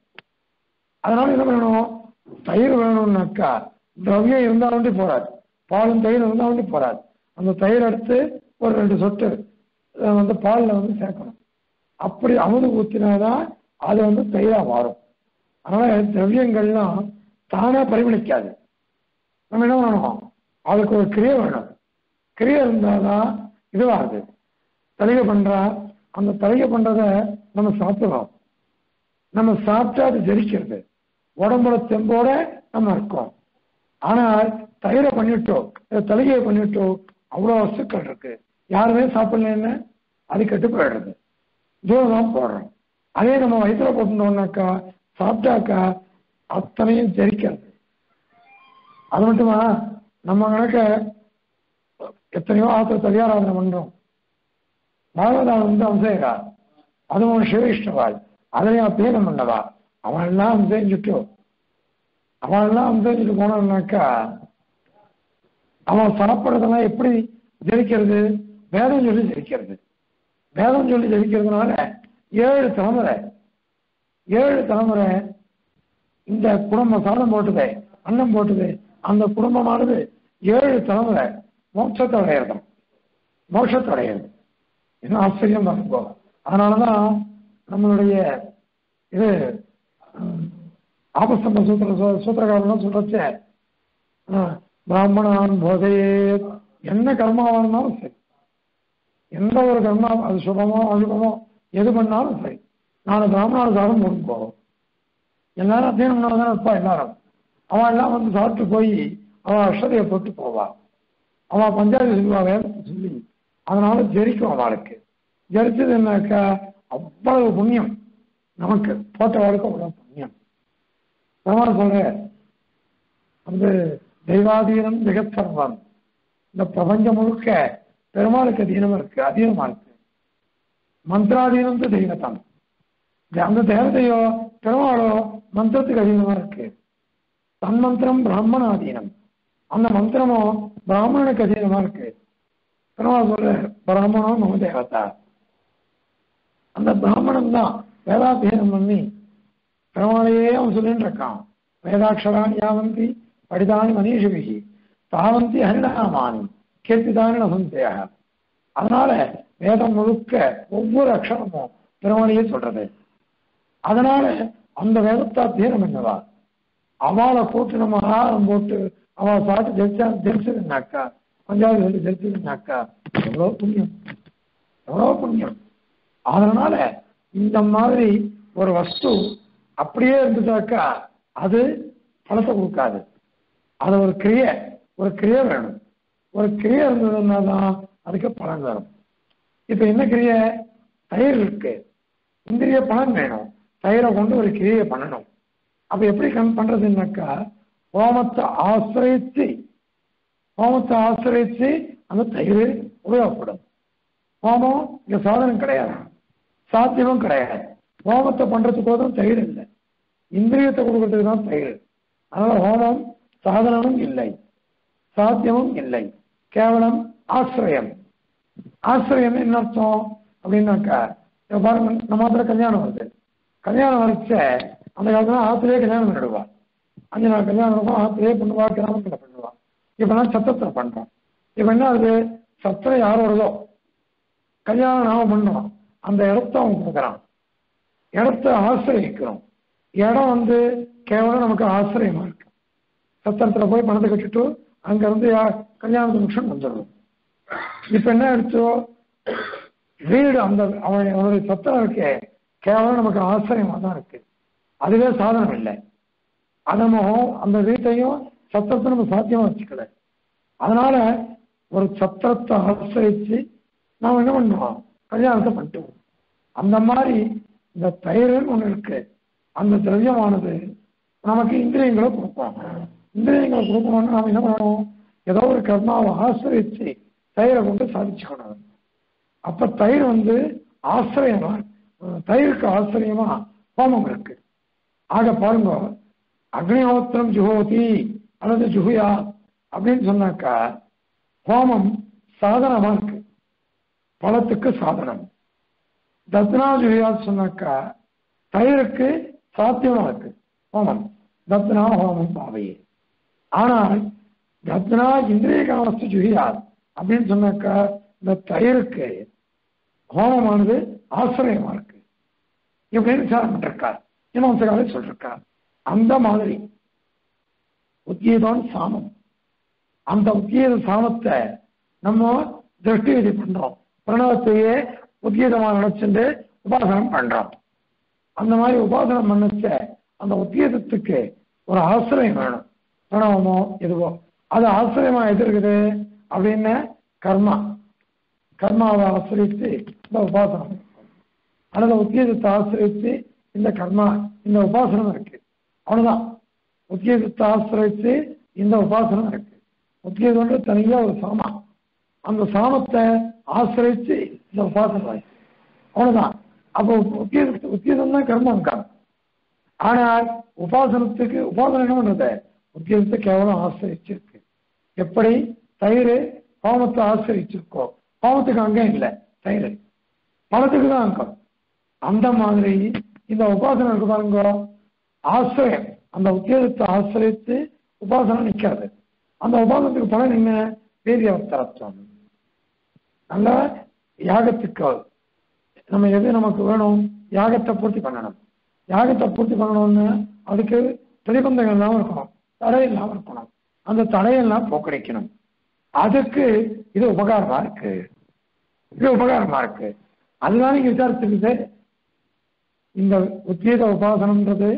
அதனால என்ன பண்ணணும் தயிர் வேணும்னாக்கா திரவியம் இருந்தா வேண்டி போறாது பாலும் தயிர் இருந்தா வேண்டி போறாது அந்த தயிர் எடுத்து ஒரு ரெண்டு சொட்டு அஹ், வந்து பாலில் வந்து சேர்க்கணும் அப்படி அமுது ஊத்தினாதான் அது வந்து தயிரா மாறும் அதனால திரவியங்கள்லாம் தானா பரிமளிக்காது நம்ம என்ன பண்ணணும் அதுக்கு ஒரு கிரியை வேணும் கிரியை இருந்தாதான் இதுவாகுது தலிகை பண்றா அந்த தலிகை பண்றத நம்ம சாப்பிடுறோம் நம்ம சாப்பிட்டா அது ஜெரிக்கிறது உடம்போட தெம்போட நம்ம இருக்கோம் ஆனால் தயிரை பண்ணிட்டோம் இல்ல தலிகையை பண்ணிட்டோம் அவ்வளோ வஸ்துக்கள் இருக்கு யாருமே சாப்பிடலன்னு அது கெட்டு போயிடுறது தூரம் தான் போடுறோம் அதே நம்ம வயிற்றுல போட்டுட்டோம்னாக்கா சாப்பிட்டாக்கா அத்தனையும் ஜெரிக்கிறது அது மட்டுமா நம்ம கணக்க எத்தனையோ ஆத்திர தவியாராதனை பண்றோம் பாகவதால் வந்து அவசேகா அதுவும் சிவவிஷ்ணவாள் அதையும் அபேதம் பண்ணவா அவள்லாம் அம்சேஞ்சுட்டு அவள்லாம் அம்சேஞ்சுட்டு போனான்னாக்கா அவன் சாப்பிட்றதெல்லாம் எப்படி ஜெயிக்கிறது வேதம் சொல்லி ஜெயிக்கிறது வேதம் சொல்லி ஜெயிக்கிறதுனால ஏழு தலைமுறை ஏழு தலைமுறை இந்த குடும்பம் சாதம் போட்டது அன்னம் போட்டது அந்த குடும்பமானது ஏழு தலைமுறை மோட்சத்தை அடையிறதும் மோட்சத்தை அடையிறது என்ன ஆச்சரியம் பார்ப்போம் அதனாலதான் நம்மளுடைய இது ம், ஆபஸ்தம்ப சூத்திர சூ- சூத்திரகாரன் சொல்றச்சே ஆஹ், பிராமணான் போதையே என்ன கர்மாவா இருந்தாலும் சரி எந்த ஒரு கர்மா அது சுபமோ அசுபமோ எது பண்ணாலும் சரி நான் பிராமணால் சாதம் போட்டு போவோம் எல்லாரும் அத்தியனம் தான் இருப்பா எல்லாரும் அவன் எல்லாம் வந்து சாப்பிட்டு போய் அவன் அஷ்டதையை போட்டு போவா அவன் பஞ்சாயத்து சொல்லுவா வேதத்தை சொல்லி அதனால ஜெரிக்கும் அவளுக்கு ஜெரிச்சதுன்னாக்கா அவ்வளவு புண்ணியம் நமக்கு போட்ட வாழ்க்கை அவ்வளவு புண்ணியம் பெருமாள் சொல்ற வந்து தெய்வாதீனம் ஜெகத்சர்வம் இந்த பிரபஞ்சம் முழுக்க பெருமாளுக்கு அதீனமா இருக்கு அதீனமா இருக்கு மந்திராதீனம் தான் தெய்வத்தான் அந்த தேவதையோ பெருமாளோ மந்திரத்துக்கு அதீனமா இருக்கு தன்மந்திரம் பிராமணாதீனம் அந்த மந்திரமோ பிராமணனுக்கு அதீனமா இருக்கு பெருமாள் சொல்ற பிராமணம் நம்ம தேவதா அந்த பிராமணன் தான் வேதாத்தியனம் பண்ணி பெருமாளையே அவன் சொல்லிட்டு இருக்கான் வேதாட்சராணி யாவந்தி படிதானி மனிஷபிகி தாவந்தி ஹரிணாமானி கீர்த்திதானி நசந்தேக அதனால வேதம் முழுக்க ஒவ்வொரு அக்ஷரமும் பெருமாளையே சொல்றது அதனால அந்த வேதத்தாத்தியனம் என்னவா அவளை போட்டு நம்ம ஆகாரம் போட்டு அவளை சாப்பிட்டு ஜெயிச்சா ஜெயிச்சதுனாக்கா பஞ்சாபி சொல்லி ஜெயிச்சதுனாக்கா எவ்வளவு புண்ணியம் எவ்வளவு புண்ணியம் அதனால இந்த மாதிரி ஒரு வஸ்து அப்படியே இருந்துட்டாக்கா அது பலத்தை கொடுக்காது அது ஒரு கிரியை ஒரு கிரியை வேணும் ஒரு கிரியை இருந்ததுன்னா தான் அதுக்கு பலன் வரும் இப்ப என்ன கிரியை தயிர் இருக்கு இந்திரிய பலன் வேணும் தயிரை கொண்டு ஒரு கிரியை பண்ணணும் அப்ப எப்படி கண் பண்றதுன்னாக்கா ஹோமத்தை ஆசிரியச்சு ஹோமத்தை ஆசிரியச்சு அந்த தயிர் உபயோகப்படும் ஹோமம் இங்க சாதனம் கிடையாது சாத்தியமும் கிடையாது ஹோமத்தை பண்றதுக்கு போதும் தயிர் இல்லை இந்திரியத்தை கொடுக்கறதுக்கு தான் தயிர் அதனால ஹோமம் சாதனமும் இல்லை சாத்தியமும் இல்லை கேவலம் ஆசிரியம் ஆசிரியம் என்ன அர்த்தம் அப்படின்னாக்கா இப்ப பாருங்க நம்ம மாத்திர கல்யாணம் வருது கல்யாணம் வரைச்ச அந்த காலத்துல ஆத்திலேயே கல்யாணம் பண்ணிடுவா அஞ்சு நாள் கல்யாணம் இருக்கும் ஆத்திலேயே பண்ணுவா கிராமத்தில் பண்ணுவா இப்பெல்லாம் சத்தத்தில் பண்றோம் இப்ப என்ன ஆகுது சத்திரம் யார் வருதோ கல்யாணம் நாம பண்ணோம் அந்த இடத்த அவன் கொடுக்குறான் இடத்த ஆசிரியக்கிறோம் இடம் வந்து கேவலம் நமக்கு ஆசிரியமா இருக்கு சத்திரத்துல போய் பணத்தை கட்டிட்டு அங்க இருந்து யா- கல்யாண நிமிஷம் வந்துடும் இப்ப என்ன எடுத்தோ வீடு அந்த அவன் அவனுடைய சத்திரம் இருக்கே கேவலம் நமக்கு ஆசிரியமா தான் இருக்கு அதுவே சாதனம் இல்லை அதை நம்ம அந்த வீட்டையும் சத்திரத்தை நம்ம சாத்தியமா வச்சுக்கல அதனால ஒரு சத்திரத்தை ஆசிரிச்சு நாம் என்ன பண்ணுவோம் கல்யாணத்தை பண்ணிட்டுவோம் அந்த மாதிரி இந்த தயிர்னு ஒண்ணு இருக்கு அந்த திரவியமானது நமக்கு இந்திரியங்களை கொடுப்போம் இந்திரியங்களை கொடுக்கணும்னா நாம என்ன பண்ணணும் ஏதோ ஒரு கர்மாவை ஆசிரிச்சு தயிரை கொண்டு சாதிச்சுக்கணும் அப்ப தயிர் வந்து ஆசிரியமா அஹ் தயிருக்கு ஆசிரியமா ஹோமம் இருக்கு ஆக பாருங்க அக்னிஹோத்திரம் ஜுஹோதி அல்லது ஜுஹுயா அப்படின்னு சொன்னாக்கா ஹோமம் சாதனமா இருக்கு பழத்துக்கு சாதனம் தத்னா ஜுஹியா சொன்னாக்கா தயிருக்கு சாத்தியமா இருக்கு ஹோமம் தத்னா ஹோமம் பாவையே ஆனால் தத்னா இந்திரிய காமஸ்து ஜுஹியா அப்படின்னு சொன்னாக்கா இந்த தயிருக்கு ஹோமமானது ஆசிரியமா இருக்கு இப்படின்னு விசாரம் பண்ணிருக்கார் இமாம்சகாலே சொல்லிருக்கார் அந்த மாதிரி உத்கீதம் சாமம் அந்த உத்கீத சாமத்தை நம்ம திருஷ்டி விதி பண்றோம் பிரணவத்தையே உத்கீதமா நினைச்சுட்டு உபாசனம் பண்றோம் அந்த மாதிரி உபாசனம் பண்ணச்ச அந்த உத்கீதத்துக்கு ஒரு ஆசிரியம் வேணும் பிரணவமோ எதுவோ அது ஆசிரியமா எது இருக்குது அப்படின்னு கர்மா கர்மாவை ஆசிரித்து இந்த உபாசனம் அல்லது உத்கீதத்தை ஆசிரித்து இந்த கர்மா இந்த உபாசனம் இருக்கு அவ்வளவுதான் உத்கீதத்தை ஆசிரித்து இந்த உபாசனம் இருக்கு உத்கீதம்ன்ற தனியா ஒரு சாமா அந்த சாமத்தை ஆசிரித்து இந்த உபாசனம் இருக்கு அவ்வளவுதான் அப்போ உத்கீத உத்கீதம் தான் கர்மம் தான் ஆனால் உபாசனத்துக்கு உபாசனம் என்ன பண்றது உத்கீதத்தை கேவலம் ஆசிரிச்சிருக்கு எப்படி தயிர் ஹோமத்தை ஆசிரிச்சிருக்கோ ஹோமத்துக்கு அங்கம் இல்லை தயிர் பணத்துக்கு தான் அங்கம் அந்த மாதிரி இந்த உபாசனம் இருக்கு பாருங்க ஆசிரியம் அந்த உத்தியோகத்தை ஆசிரியத்து உபாசனம் நிற்காது அந்த உபாசனத்துக்கு பலன் என்ன வீரியவத்தரத்துவம் நல்ல யாகத்துக்கு நம்ம எது நமக்கு வேணும் யாகத்தை பூர்த்தி பண்ணணும் யாகத்தை பூர்த்தி பண்ணணும்னு அதுக்கு பிரதிபந்தங்கள் இல்லாமல் இருக்கணும் தடை இல்லாமல் இருக்கணும் அந்த தடையெல்லாம் போக்கடிக்கணும் அதுக்கு இது உபகாரமா இருக்கு இது உபகாரமா இருக்கு அதுதான் நீங்க விசாரிச்சிருக்குது இந்த உத்கீத உபாசனம்ன்றது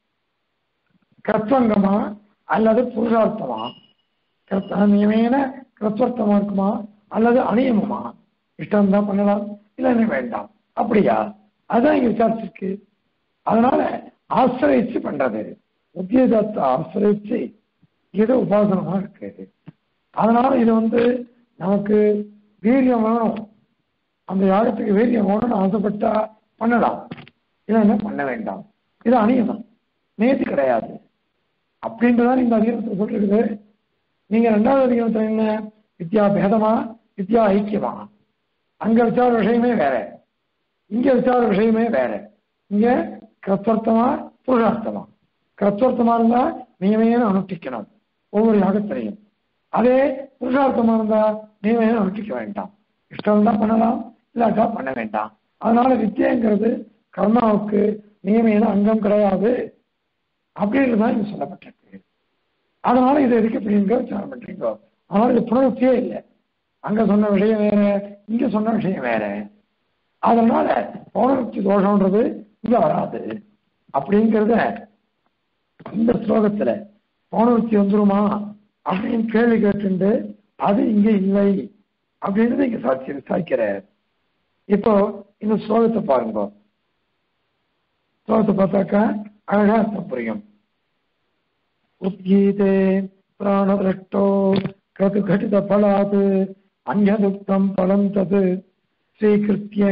கர்த்தங்கமா அல்லது புருஷார்த்தமா கர்த்த நியமேன கிருத்வர்த்தமா இருக்குமா அல்லது அநியமமா இஷ்டம் தான் பண்ணலாம் இல்லைன்னு வேண்டாம் அப்படியா அதான் இங்க விசாரிச்சிருக்கு அதனால ஆசிரியச்சு பண்றது உத்கீதத்தை ஆசிரியச்சு இது உபாசனமா இருக்கு அதனால இது வந்து நமக்கு வீரியம் வேணும் அந்த யாகத்துக்கு வீரியம் வேணும்னு ஆசைப்பட்டா பண்ணலாம் இல்லைன்னா பண்ண வேண்டாம் இது அநியமம் நேதி கிடையாது அப்படின்றதான் இந்த அதிகாரத்தில் சொல்லிருக்குது நீங்க ரெண்டாவது அதிகாரத்தில் என்ன வித்யா பேதமா வித்யா ஐக்கியமா அங்க விசார விஷயமே வேற இங்க விசார விஷயமே வேற இங்க கிரத்வர்த்தமா புருஷார்த்தமா கிரத்வர்த்தமா இருந்தா நியமையான அனுஷ்டிக்கணும் ஒவ்வொரு யாகத்திலையும் அதே புருஷார்த்தமா இருந்தா நியமையான அனுஷ்டிக்க வேண்டாம் இஷ்டம் தான் பண்ணலாம் இல்லாட்டா பண்ண வேண்டாம் அதனால வித்தியங்கிறது கர்மாவுக்கு நியமையான அங்கம் கிடையாது அப்படின்னு தான் இங்க சொல்லப்பட்டிருக்கு அதனால இது எதுக்கு இப்படிங்க விசாரம் பண்றீங்க அதனால இது புனருத்தியே இல்லை அங்க சொன்ன விஷயம் வேற இங்க சொன்ன விஷயம் வேற அதனால பௌனருத்தி தோஷம்ன்றது இங்க வராது அப்படிங்கிறத இந்த ஸ்லோகத்துல பௌனருத்தி வந்துருமா அப்படின்னு கேள்வி கேட்டுண்டு அது இங்க இல்லை அப்படின்றத இங்க சாட்சி விசாரிக்கிற இப்போ இந்த ஸ்லோகத்தை பாருங்க ஸ்லோகத்தை பார்த்தாக்கா அழகா அர்த்தம் புரியும் உத்கீதே பிராணதிரஷ்டோ கிருது கடித பலாத் அந்யதுக்தம் பலம் தத் ஸ்வீகிருத்திய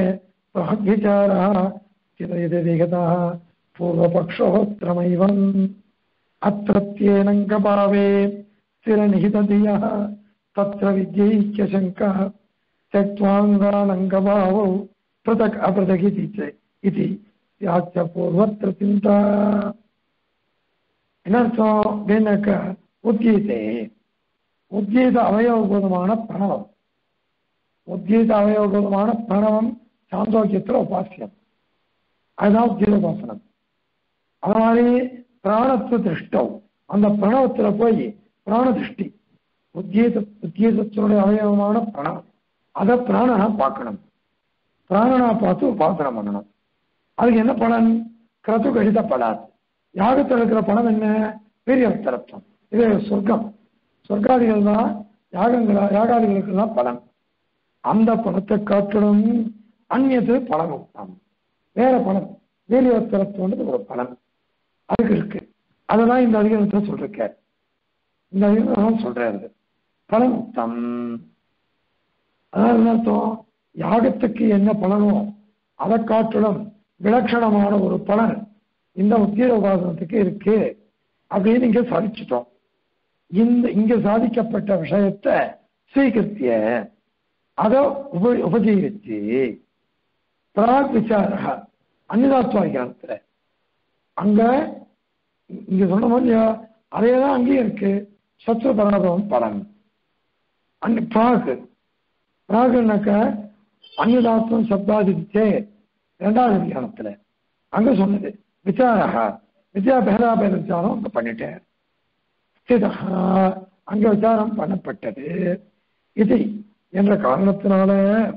பிரஹ்விச்சாரः चिदयति विगतः पूर्वपक्षोत्तरमैवम् அத்திரத்யேனங்கபாவே ஸ்திரநிகிததியா தத்ர வித்யைக்கியசங்கः त्यक्त्वाङ्गानङ्गभावौ पृथक् अपृथगिति च इति याच्च पूर्वत्र चिन्ता என்னர்த்தம் அப்படின்னாக்க உத்கீதே உத்கீத அவயவபூதமான பிரணவம் உத்கீத அவயவபூதமான பிரணவம் சாந்தோக்கியத்தில் உபாசியம் அதுதான் உத்கீத உபாசனம் அது மாதிரி பிராணத்துவ திருஷ்டம் அந்த பிரணவத்தில் போய் பிராண திருஷ்டி உத்கீத உத்கீதத்தினுடைய அவயவமான பிரணவம் அதை பிராணனா பார்க்கணும் பிராணனா பார்த்து உபாசனம் பண்ணணும் அதுக்கு என்ன பலன் கிரது கடித பலாத் யாகத்தில் இருக்கிற பணம் என்ன பெரிய தரத்தம் இது சொர்க்கம் சொர்க்காதிகள் தான் யாகங்களா யாகாதிகளுக்கு தான் பலன் அந்த பணத்தை காட்டிலும் அந்நியது பலன் உண்டாம் வேற பலன் வேலியத்தரத்தோன்றது ஒரு பலன் அதுக்கு இருக்கு அதெல்லாம் இந்த அதிகாரத்தில் சொல்லிருக்கார் இந்த அதிகாரம் சொல்றாரு பலன் உத்தம் அதாவது என்ன அர்த்தம் யாகத்துக்கு என்ன பலனோ அதை காட்டிலும் விலட்சணமான ஒரு பலன் இந்த உத்தீர உபாசனத்துக்கு இருக்கு அப்படின்னு இங்க சாதிச்சிட்டோம் இந்த இங்க சாதிக்கப்பட்ட விஷயத்தை ஸ்வீகரித்திய அதை உப உபஜீவிச்சு பிராக் விசார அன்னிதாத்வாகியானத்துல அங்க இங்க சொன்ன மாதிரி அதே தான் அங்கேயும் இருக்கு சத்ரு பராபவம் பலன் அன்னி பிராக் பிராகுனாக்க அன்னிதாத்வம் சப்தாதிச்சே இரண்டாவது விஞ்ஞானத்துல அங்க சொன்னது விசாரா வித்யா பேதாபேத விசாரம் அங்க பண்ணிட்டேன் ஸ்திதா அங்க விசாரம் பண்ணப்பட்டது இது என்ற காரணத்தினால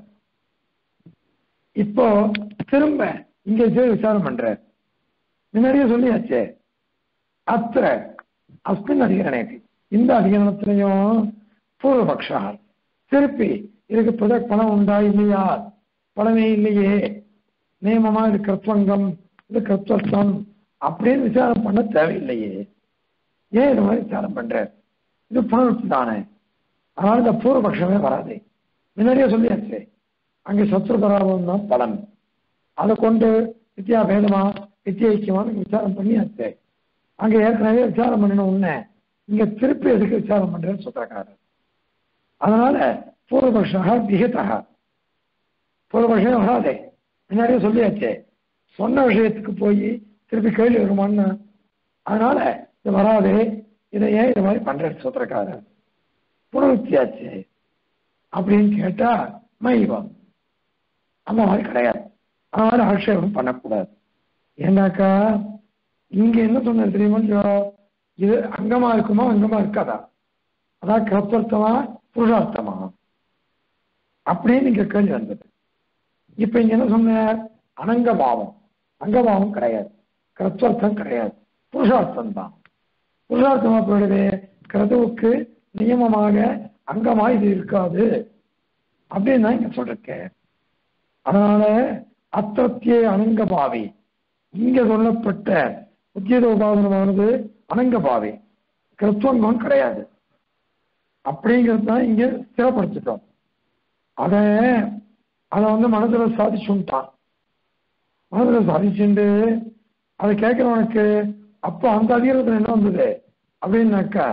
இப்போ திரும்ப இங்க போய் விசாரம் பண்ற முன்னாடியே சொல்லியாச்சே அத்திர அஸ்மின் அதிகரணேக்கு இந்த அதிகரணத்திலையும் பூர்வபக்ஷா திருப்பி இதுக்கு புதக் பணம் உண்டா இல்லையா பணமே இல்லையே நியமமா இது கர்த்தவங்கம் இது கர்த்தவம் அப்படின்னு விசாரம் பண்ண தேவையில்லையே ஏன் இது மாதிரி விசாரம் பண்ற இது புனருத்தி தானே அதனால இந்த பூர்வபக்ஷமே வராது முன்னாடியே சொல்லியாச்சு அங்கே சத்ரு பராபம் தான் பலன் அதை கொண்டு வித்யா பேதமா வித்யா ஐக்கியமான விசாரம் பண்ணியாச்சு அங்க ஏற்கனவே விசாரம் பண்ணின உடனே இங்க திருப்பி எதுக்கு விசாரம் பண்றேன்னு சொல்றாரு அதனால பூர்வபக்ஷா விகிதா பூர்வபக்ஷமே வராதே முன்னாடியே சொல்லியாச்சே சொன்ன விஷயத்துக்கு போய் திருப்பி கேள்வி வருமான்னு அதனால இது வராது இதை ஏன் இது மாதிரி பண்றேன்னு சொல்றக்காரர் புனருத்தியாச்சு அப்படின்னு கேட்டா மைவம் அந்த மாதிரி கிடையாது அதனால ஆட்சேபம் பண்ணக்கூடாது ஏன்னாக்கா இங்க என்ன சொன்னது தெரியுமா இது அங்கமா இருக்குமா அங்கமா இருக்காதா அதான் கிரத்வர்த்தமா புருஷார்த்தமா அப்படின்னு இங்க கேள்வி வந்தது இப்ப இங்க என்ன சொன்ன அனங்கபாவம் அங்கபாவம் கிடையாது கிரத்வர்த்தம் கிடையாது புருஷார்த்தம் தான் புருஷார்த்தமா போயிடுது கிரதுவுக்கு நியமமாக அங்கமா இது இருக்காது அப்படின்னு நான் இங்க சொல்லிருக்கேன் அதனால அத்தத்திய அனங்கபாவி இங்க சொல்லப்பட்ட உத்தியோக உபாதனமானது அனங்கபாவி கிறிஸ்துவங்கம் கிடையாது அப்படிங்கிறது தான் இங்க ஸ்திரப்படுத்திட்டோம் அத அதை வந்து மனசுல சாதிச்சுட்டான் மனசுல சாதிச்சுண்டு அதை கேட்கிறவனுக்கு அப்போ அந்த அதிகாரத்தில் என்ன வந்தது அப்படின்னாக்கா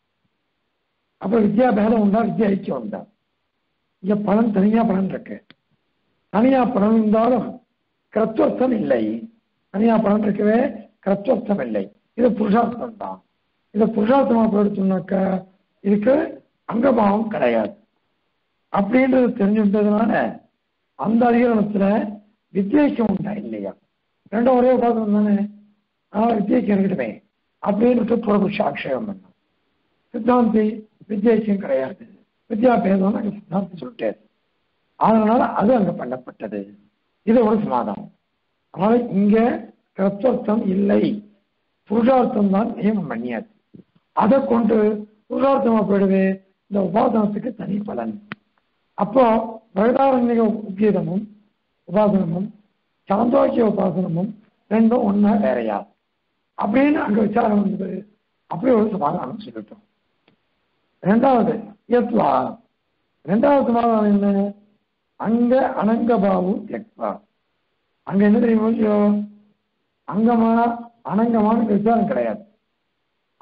அப்ப வித்யா பேதம் உண்டா வித்யா ஐக்கியம் உண்டா இங்க பலன் தனியா பலன் இருக்கு தனியா பலன் இருந்தாலும் கிரத்வர்த்தம் இல்லை தனியா பலன் இருக்கவே கிரத்வர்த்தம் இல்லை இது புருஷார்த்தம் தான் இதை புருஷார்த்தமா போயிடுச்சோம்னாக்கா இதுக்கு அங்கபாவம் கிடையாது அப்படின்றது தெரிஞ்சுட்டதுனால அந்த அதிகாரத்துல வித்தியைக்கம் உண்டா இல்லையா ரெண்டும் ஒரே உபாசனம் தானே அதனால வித்தியைக்கம் இருக்கட்டுமே அப்படின்ட்டு புறபுஷ ஆக்ஷேபம் பண்ணோம் சித்தாந்தி வித்தியைக்கம் கிடையாது வித்யா பேதம் நாங்கள் சித்தாந்தி சொல்லிட்டாரு அதனால அது அங்க பண்ணப்பட்டது இது ஒரு சமாதானம் அதனால இங்க கிரத்வர்த்தம் இல்லை புருஷார்த்தம் தான் நியமம் பண்ணியாச்சு அதை கொண்டு புருஷார்த்தமா போயிடுது இந்த உபாசனத்துக்கு தனி பலன் அப்போ வேதாரண்ய உத்கீதமும் உபாசனமும் சாந்தோக்கிய உபாசனமும் ரெண்டும் ஒன்னா வேறையா அப்படின்னு அங்க விசாரம் வந்தது அப்படி ஒரு சமாதானம் சொல்லிட்டோம் ரெண்டாவது எத்வா ரெண்டாவது சமாதானம் என்ன அங்க அனங்கபாவு தெக்வா அங்க என்ன தெரியுமா இல்லையோ அங்கமா அனங்கமான விசாரம் கிடையாது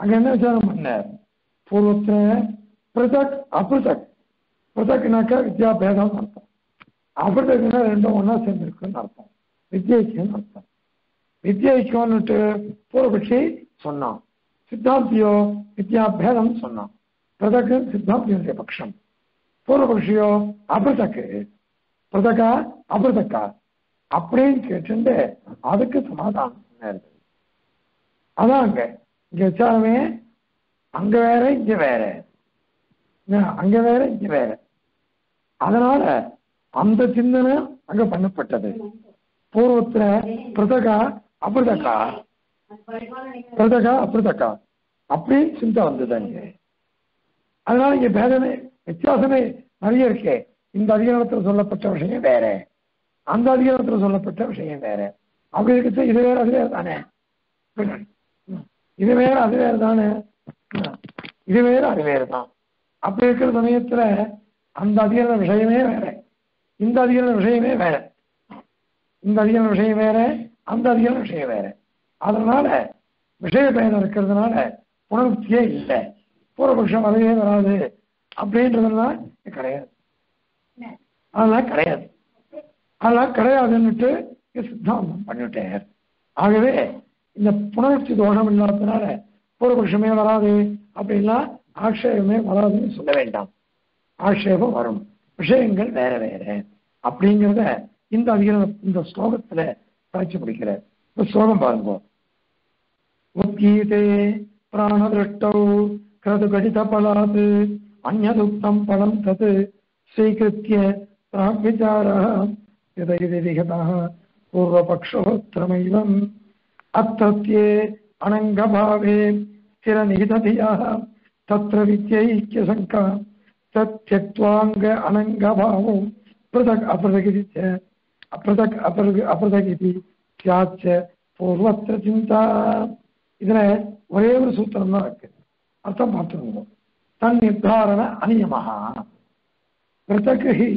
அங்க என்ன விசாரம் பண்ணார் பூர்வத்துல பிரதக் அபிருதக் பிரதக்னாக்கா வித்யா பேதம் அர்த்தம் அபிருதக்னா ரெண்டும் ஒண்ணா சேர்ந்திருக்குன்னு அர்த்தம் வித்யைக்கியம்னு அர்த்தம் வித்யைக்கியம்னுட்டு பூர்வபட்சி சொன்னான் சித்தாந்தியோ வித்யா பேதம் சொன்னான் பிரதக்கு சித்தாந்தியுடைய பட்சம் பூர்வபக்ஷியோ அபிருதக்கு பிரதகா அபிருதக்கா அப்படின்னு கேட்டுண்டு அதுக்கு சமாதானம் சொன்னாரு. அதான் அங்க இங்க விசாரமே அங்க வேற இங்க வேற என்ன, அங்க வேற இங்க வேற அதனால அந்த சிந்தனை அங்க பண்ணப்பட்டது பூர்வத்துல பிரதகா அபிருதக்கா பிரதகா அபிருதக்கா அப்படி சிந்தை வந்தது அங்க அதனால இங்க பேதமே வித்தியாசமே நிறைய இருக்கே இந்த அதிகாரத்துல சொல்லப்பட்ட விஷயம் வேற அந்த அதிகாரத்துல சொல்லப்பட்ட விஷயம் வேற அப்படி இருக்கிறது இது வேற அது வேற தானே இது வேற அது வேற தானே இது வேற அது வேற தான் அப்படி இருக்கிற சமயத்துல அந்த அதிகார விஷயமே வேற இந்த அதிகார விஷயமே வேற இந்த அதிகார விஷயம் வேற அந்த அதிகார விஷயம் வேற அதனால விஷய பயணம் இருக்கிறதுனால உணர்ச்சியே இல்லை பூர்வபக்ஷம் வரவே வராது அப்படின்றதெல்லாம் கிடையாது அதெல்லாம் கிடையாது அதெல்லாம் கிடையாதுன்னுட்டு இங்க சித்தாந்தம் பண்ணிவிட்டார் ஆகவே இந்த புணர்ச்சி தோஷம் இல்லாததுனால பூர்வபக்ஷமே வராது அப்படின்லாம் ஆட்சேபமே வராதுன்னு சொல்ல வேண்டாம் ஆட்சேபம் வரும் விஷயங்கள் வேற வேற அப்படிங்கிறத இந்த அதிகார இந்த ஸ்லோகத்துல காட்சி பிடிக்கிறார் இந்த ஸ்லோகம் பாருங்க உத்கீதே பிராணதிருஷ்டௌ கிரதுகடிதபலாத் அந்யதுக்தம் பலம் தத் ஸ்வீகிருத்திய பிராக்விச்சாரः यदयति विगतः पूर्वपक्षोत्तरमैवम् अत्रत्ये अनङ्गभावे स्थिरनिहितधियः तत्र विद्यैक्यशङ्का तत्यक्त्वाङ्ग अनङ्गभावो पृथक् अपृथगिति च अपृथक् अपृग अपृथगिति स्याच्च பூர்வத்திர சிந்தா இதுல ஒரே ஒரு சூத்திரம் தான் இருக்கு அர்த்தம் பார்த்துருந்தோம் தன் நிர்தாரண அநியமஹா பிருத்தகு ஹி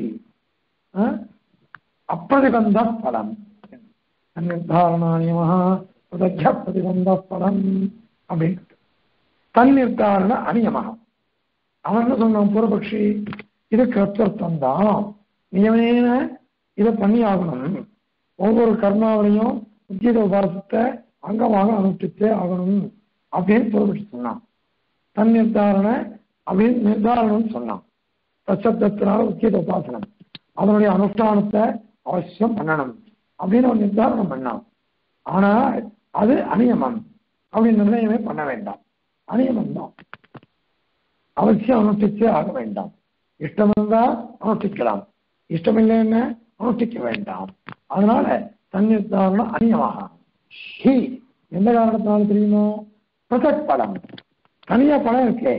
அப்பிரதிபந்த பலம் தன் நிர்தாரண அநியமஹா பிரதஜ பிரதிபந்த பலம் அப்படின்னு தன் நிர்தாரண அநியமஹா அவன் என்ன சொன்னான் பூர்வபக்ஷி இது கிருத்தர்த்தம் தான் நியமேன இதை பண்ணி ஆகணும் ஒவ்வொரு கர்மாவிலையும் உத்தியோக உபாசத்தை அங்கமாக அனுஷ்டித்தே ஆகணும் அப்படின்னு பூர்வபக்ஷி சொன்னான் தன் நிர்தாரண அப்படின்னு நிர்தாரணம்னு சொன்னான் தசப்தத்தினால உத்தியோக உபாசனம் அதனுடைய அனுஷ்டானத்தை அவசியம் பண்ணணும் அப்படின்னு அவன் நிர்தாரணம் பண்ணான் ஆனா அது அநியமம் அப்படின்னு நிர்ணயமே பண்ண வேண்டாம் அநியமம் தான் அவசியம் அனுஷ்டிச்சே ஆக வேண்டாம் இஷ்டம் இருந்தா அனுஷ்டிக்கலாம் இஷ்டம் இல்லைன்னு அனுஷ்டிக்க வேண்டாம் அதனால தன்னிர்தாரணம் அநியமாக ஹி எந்த காரணத்தினால தெரியுமோ பிரதக் பலம் தனியா பலம் இருக்கே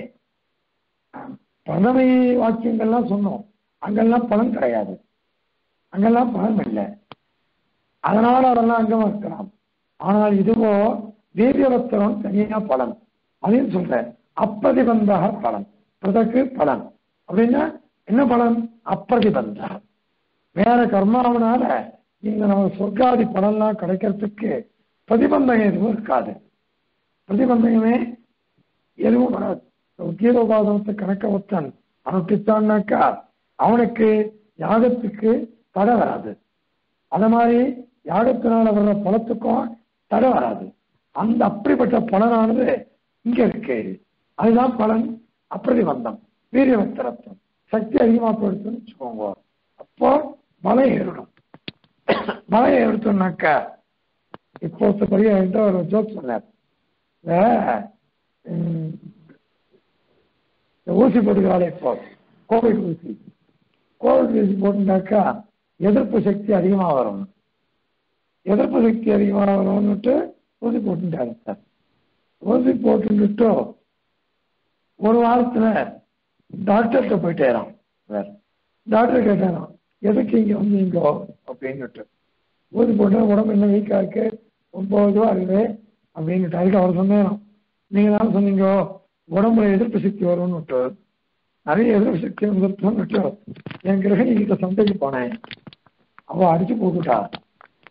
பதவி வாக்கியங்கள்லாம் சொன்னோம் அங்கெல்லாம் பலன் கிடையாது அங்கெல்லாம் பலன் இல்லை அதனால அதெல்லாம் அங்கமா இருக்கலாம் ஆனால் இதுவோ வீரியவத்திரம் தனியா பலன் அதையும் சொல்றேன் அப்பிரதிபந்தக பலன் பிரதக்கு பலன் அப்படின்னா என்ன பலன் அப்பிரதிபந்தக வேற கர்மாவனால இந்த நம்ம சொர்க்காதி பலன்லாம் கிடைக்கிறதுக்கு பிரதிபந்தகம் எதுவும் இருக்காது பிரதிபந்தகமே எதுவும் வராது உத்தியோகோபாதனத்தை கணக்க ஒத்தன் அனுப்பித்தான்னாக்கா அவனுக்கு யாகத்துக்கு தடை வராது அத மாதிரி யாகத்தினால வர்ற பலத்துக்கும் தடை வராது அந்த அப்படிப்பட்ட பலனானது இங்க இருக்கு அதுதான் பலன் அப்பிரதிபந்தம் வீரியவத்திரத்தம் சக்தி அதிகமா போயிடுச்சுன்னு வச்சுக்கோங்க அப்போ பலம் ஏறிடும் பலம் ஏறிட்டோம்னாக்கா இப்போ பெரிய என்கிட்ட ஒரு ஜோக் சொன்னார் இந்த, ம், இந்த ஊசி போட்டுக்கிறாளே இப்போ கோவிட் ஊசி கோவிட் ஊசி போட்டுனாக்கா எதிர்ப்பு சக்தி அதிகமா வரும் எதிர்ப்பு சக்தி அதிகமா வரும்னுட்டு ஊசி போட்டுட்டாரு சார் ஊசி போட்டுட்டு ஒரு வாரத்துல டாக்டர்கிட்ட போயிட்டேறான் வேற டாக்டர் கேட்டாராம் எதுக்கு இங்க வந்தீங்கோ அப்படின்னுட்டு ஊசி போட்டா உடம்பு என்ன வீக்கா இருக்கு ஒன்பது ரூபா இருக்குது அப்படின்னுட்டு அதுக்கு அவர் சொன்னேன் நீங்க தான் சொன்னீங்க உடம்புல எதிர்ப்பு சக்தி வரும்னுட்டு நிறைய எதிர்ப்பு சக்தி வந்துருச்சோன்னுட்டு என் கிரகணி கிட்ட சந்தைக்கு போனேன் அவ அடிச்சு போட்டுட்டா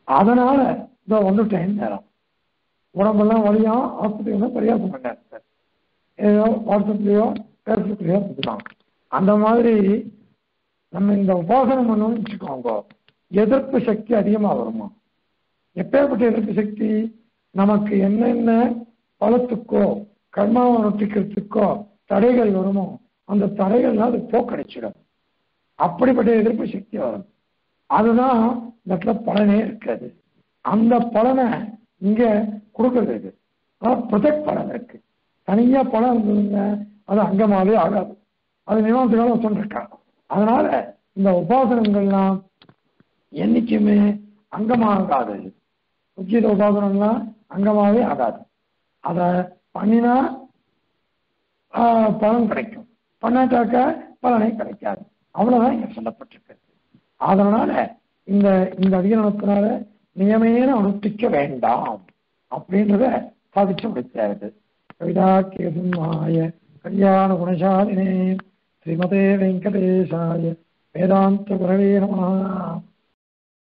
அதனால இதோ வந்துட்டேன் நேரம் உடம்பெல்லாம் வலியும் ஆஸ்பத்திரி வந்து பரியாசம் பண்ணார் சார் ஏதோ வாட்ஸ்அப்லயோ ஃபேஸ்புக்லயோ கொடுக்கலாம் அந்த மாதிரி நம்ம இந்த உபாசனம் பண்ணணும்னு வச்சுக்கோங்க எதிர்ப்பு சக்தி அதிகமா வருமா எப்பேற்பட்ட எதிர்ப்பு சக்தி நமக்கு என்னென்ன பலத்துக்கோ கர்மாவை நொட்டிக்கிறதுக்கோ தடைகள் வருமோ அந்த தடைகள்லாம் அது போக்கடிச்சிடும் அப்படிப்பட்ட எதிர்ப்பு சக்தி வரும் அதுதான் இந்த இடத்துல பலனே இருக்காது அந்த பலனை இங்க கொடுக்கறது இது ஆனால் ப்ரொஜெக்ட் பலன் இருக்கு தனியா பலன் இருந்ததுங்க அது அங்கமாவே ஆகாது அது மீமாசைக்கால சொல்லிருக்காங்க அதனால இந்த உபாசனங்கள்லாம் என்னைக்குமே அங்கமாகாது உச்சித உபாசனம்லாம் அங்கமாவே ஆகாது அதை பண்ணினா ஆஹ், பலன் கிடைக்கும் பண்ணாட்டாக்க பலனே கிடைக்காது அவ்வளவுதான் இங்க சொல்லப்பட்டிருக்கு அதனால இந்த இந்த அதிகரணத்தினால நியமேன அனுஷ்டிக்க வேண்டாம் அப்படின்றத சாதிச்சு முடிச்சாரு கவிதா கேசுமாய கல்யாண குணசாலினே ஸ்ரீமதே வெங்கடேசாய வேதாந்த குரவே நம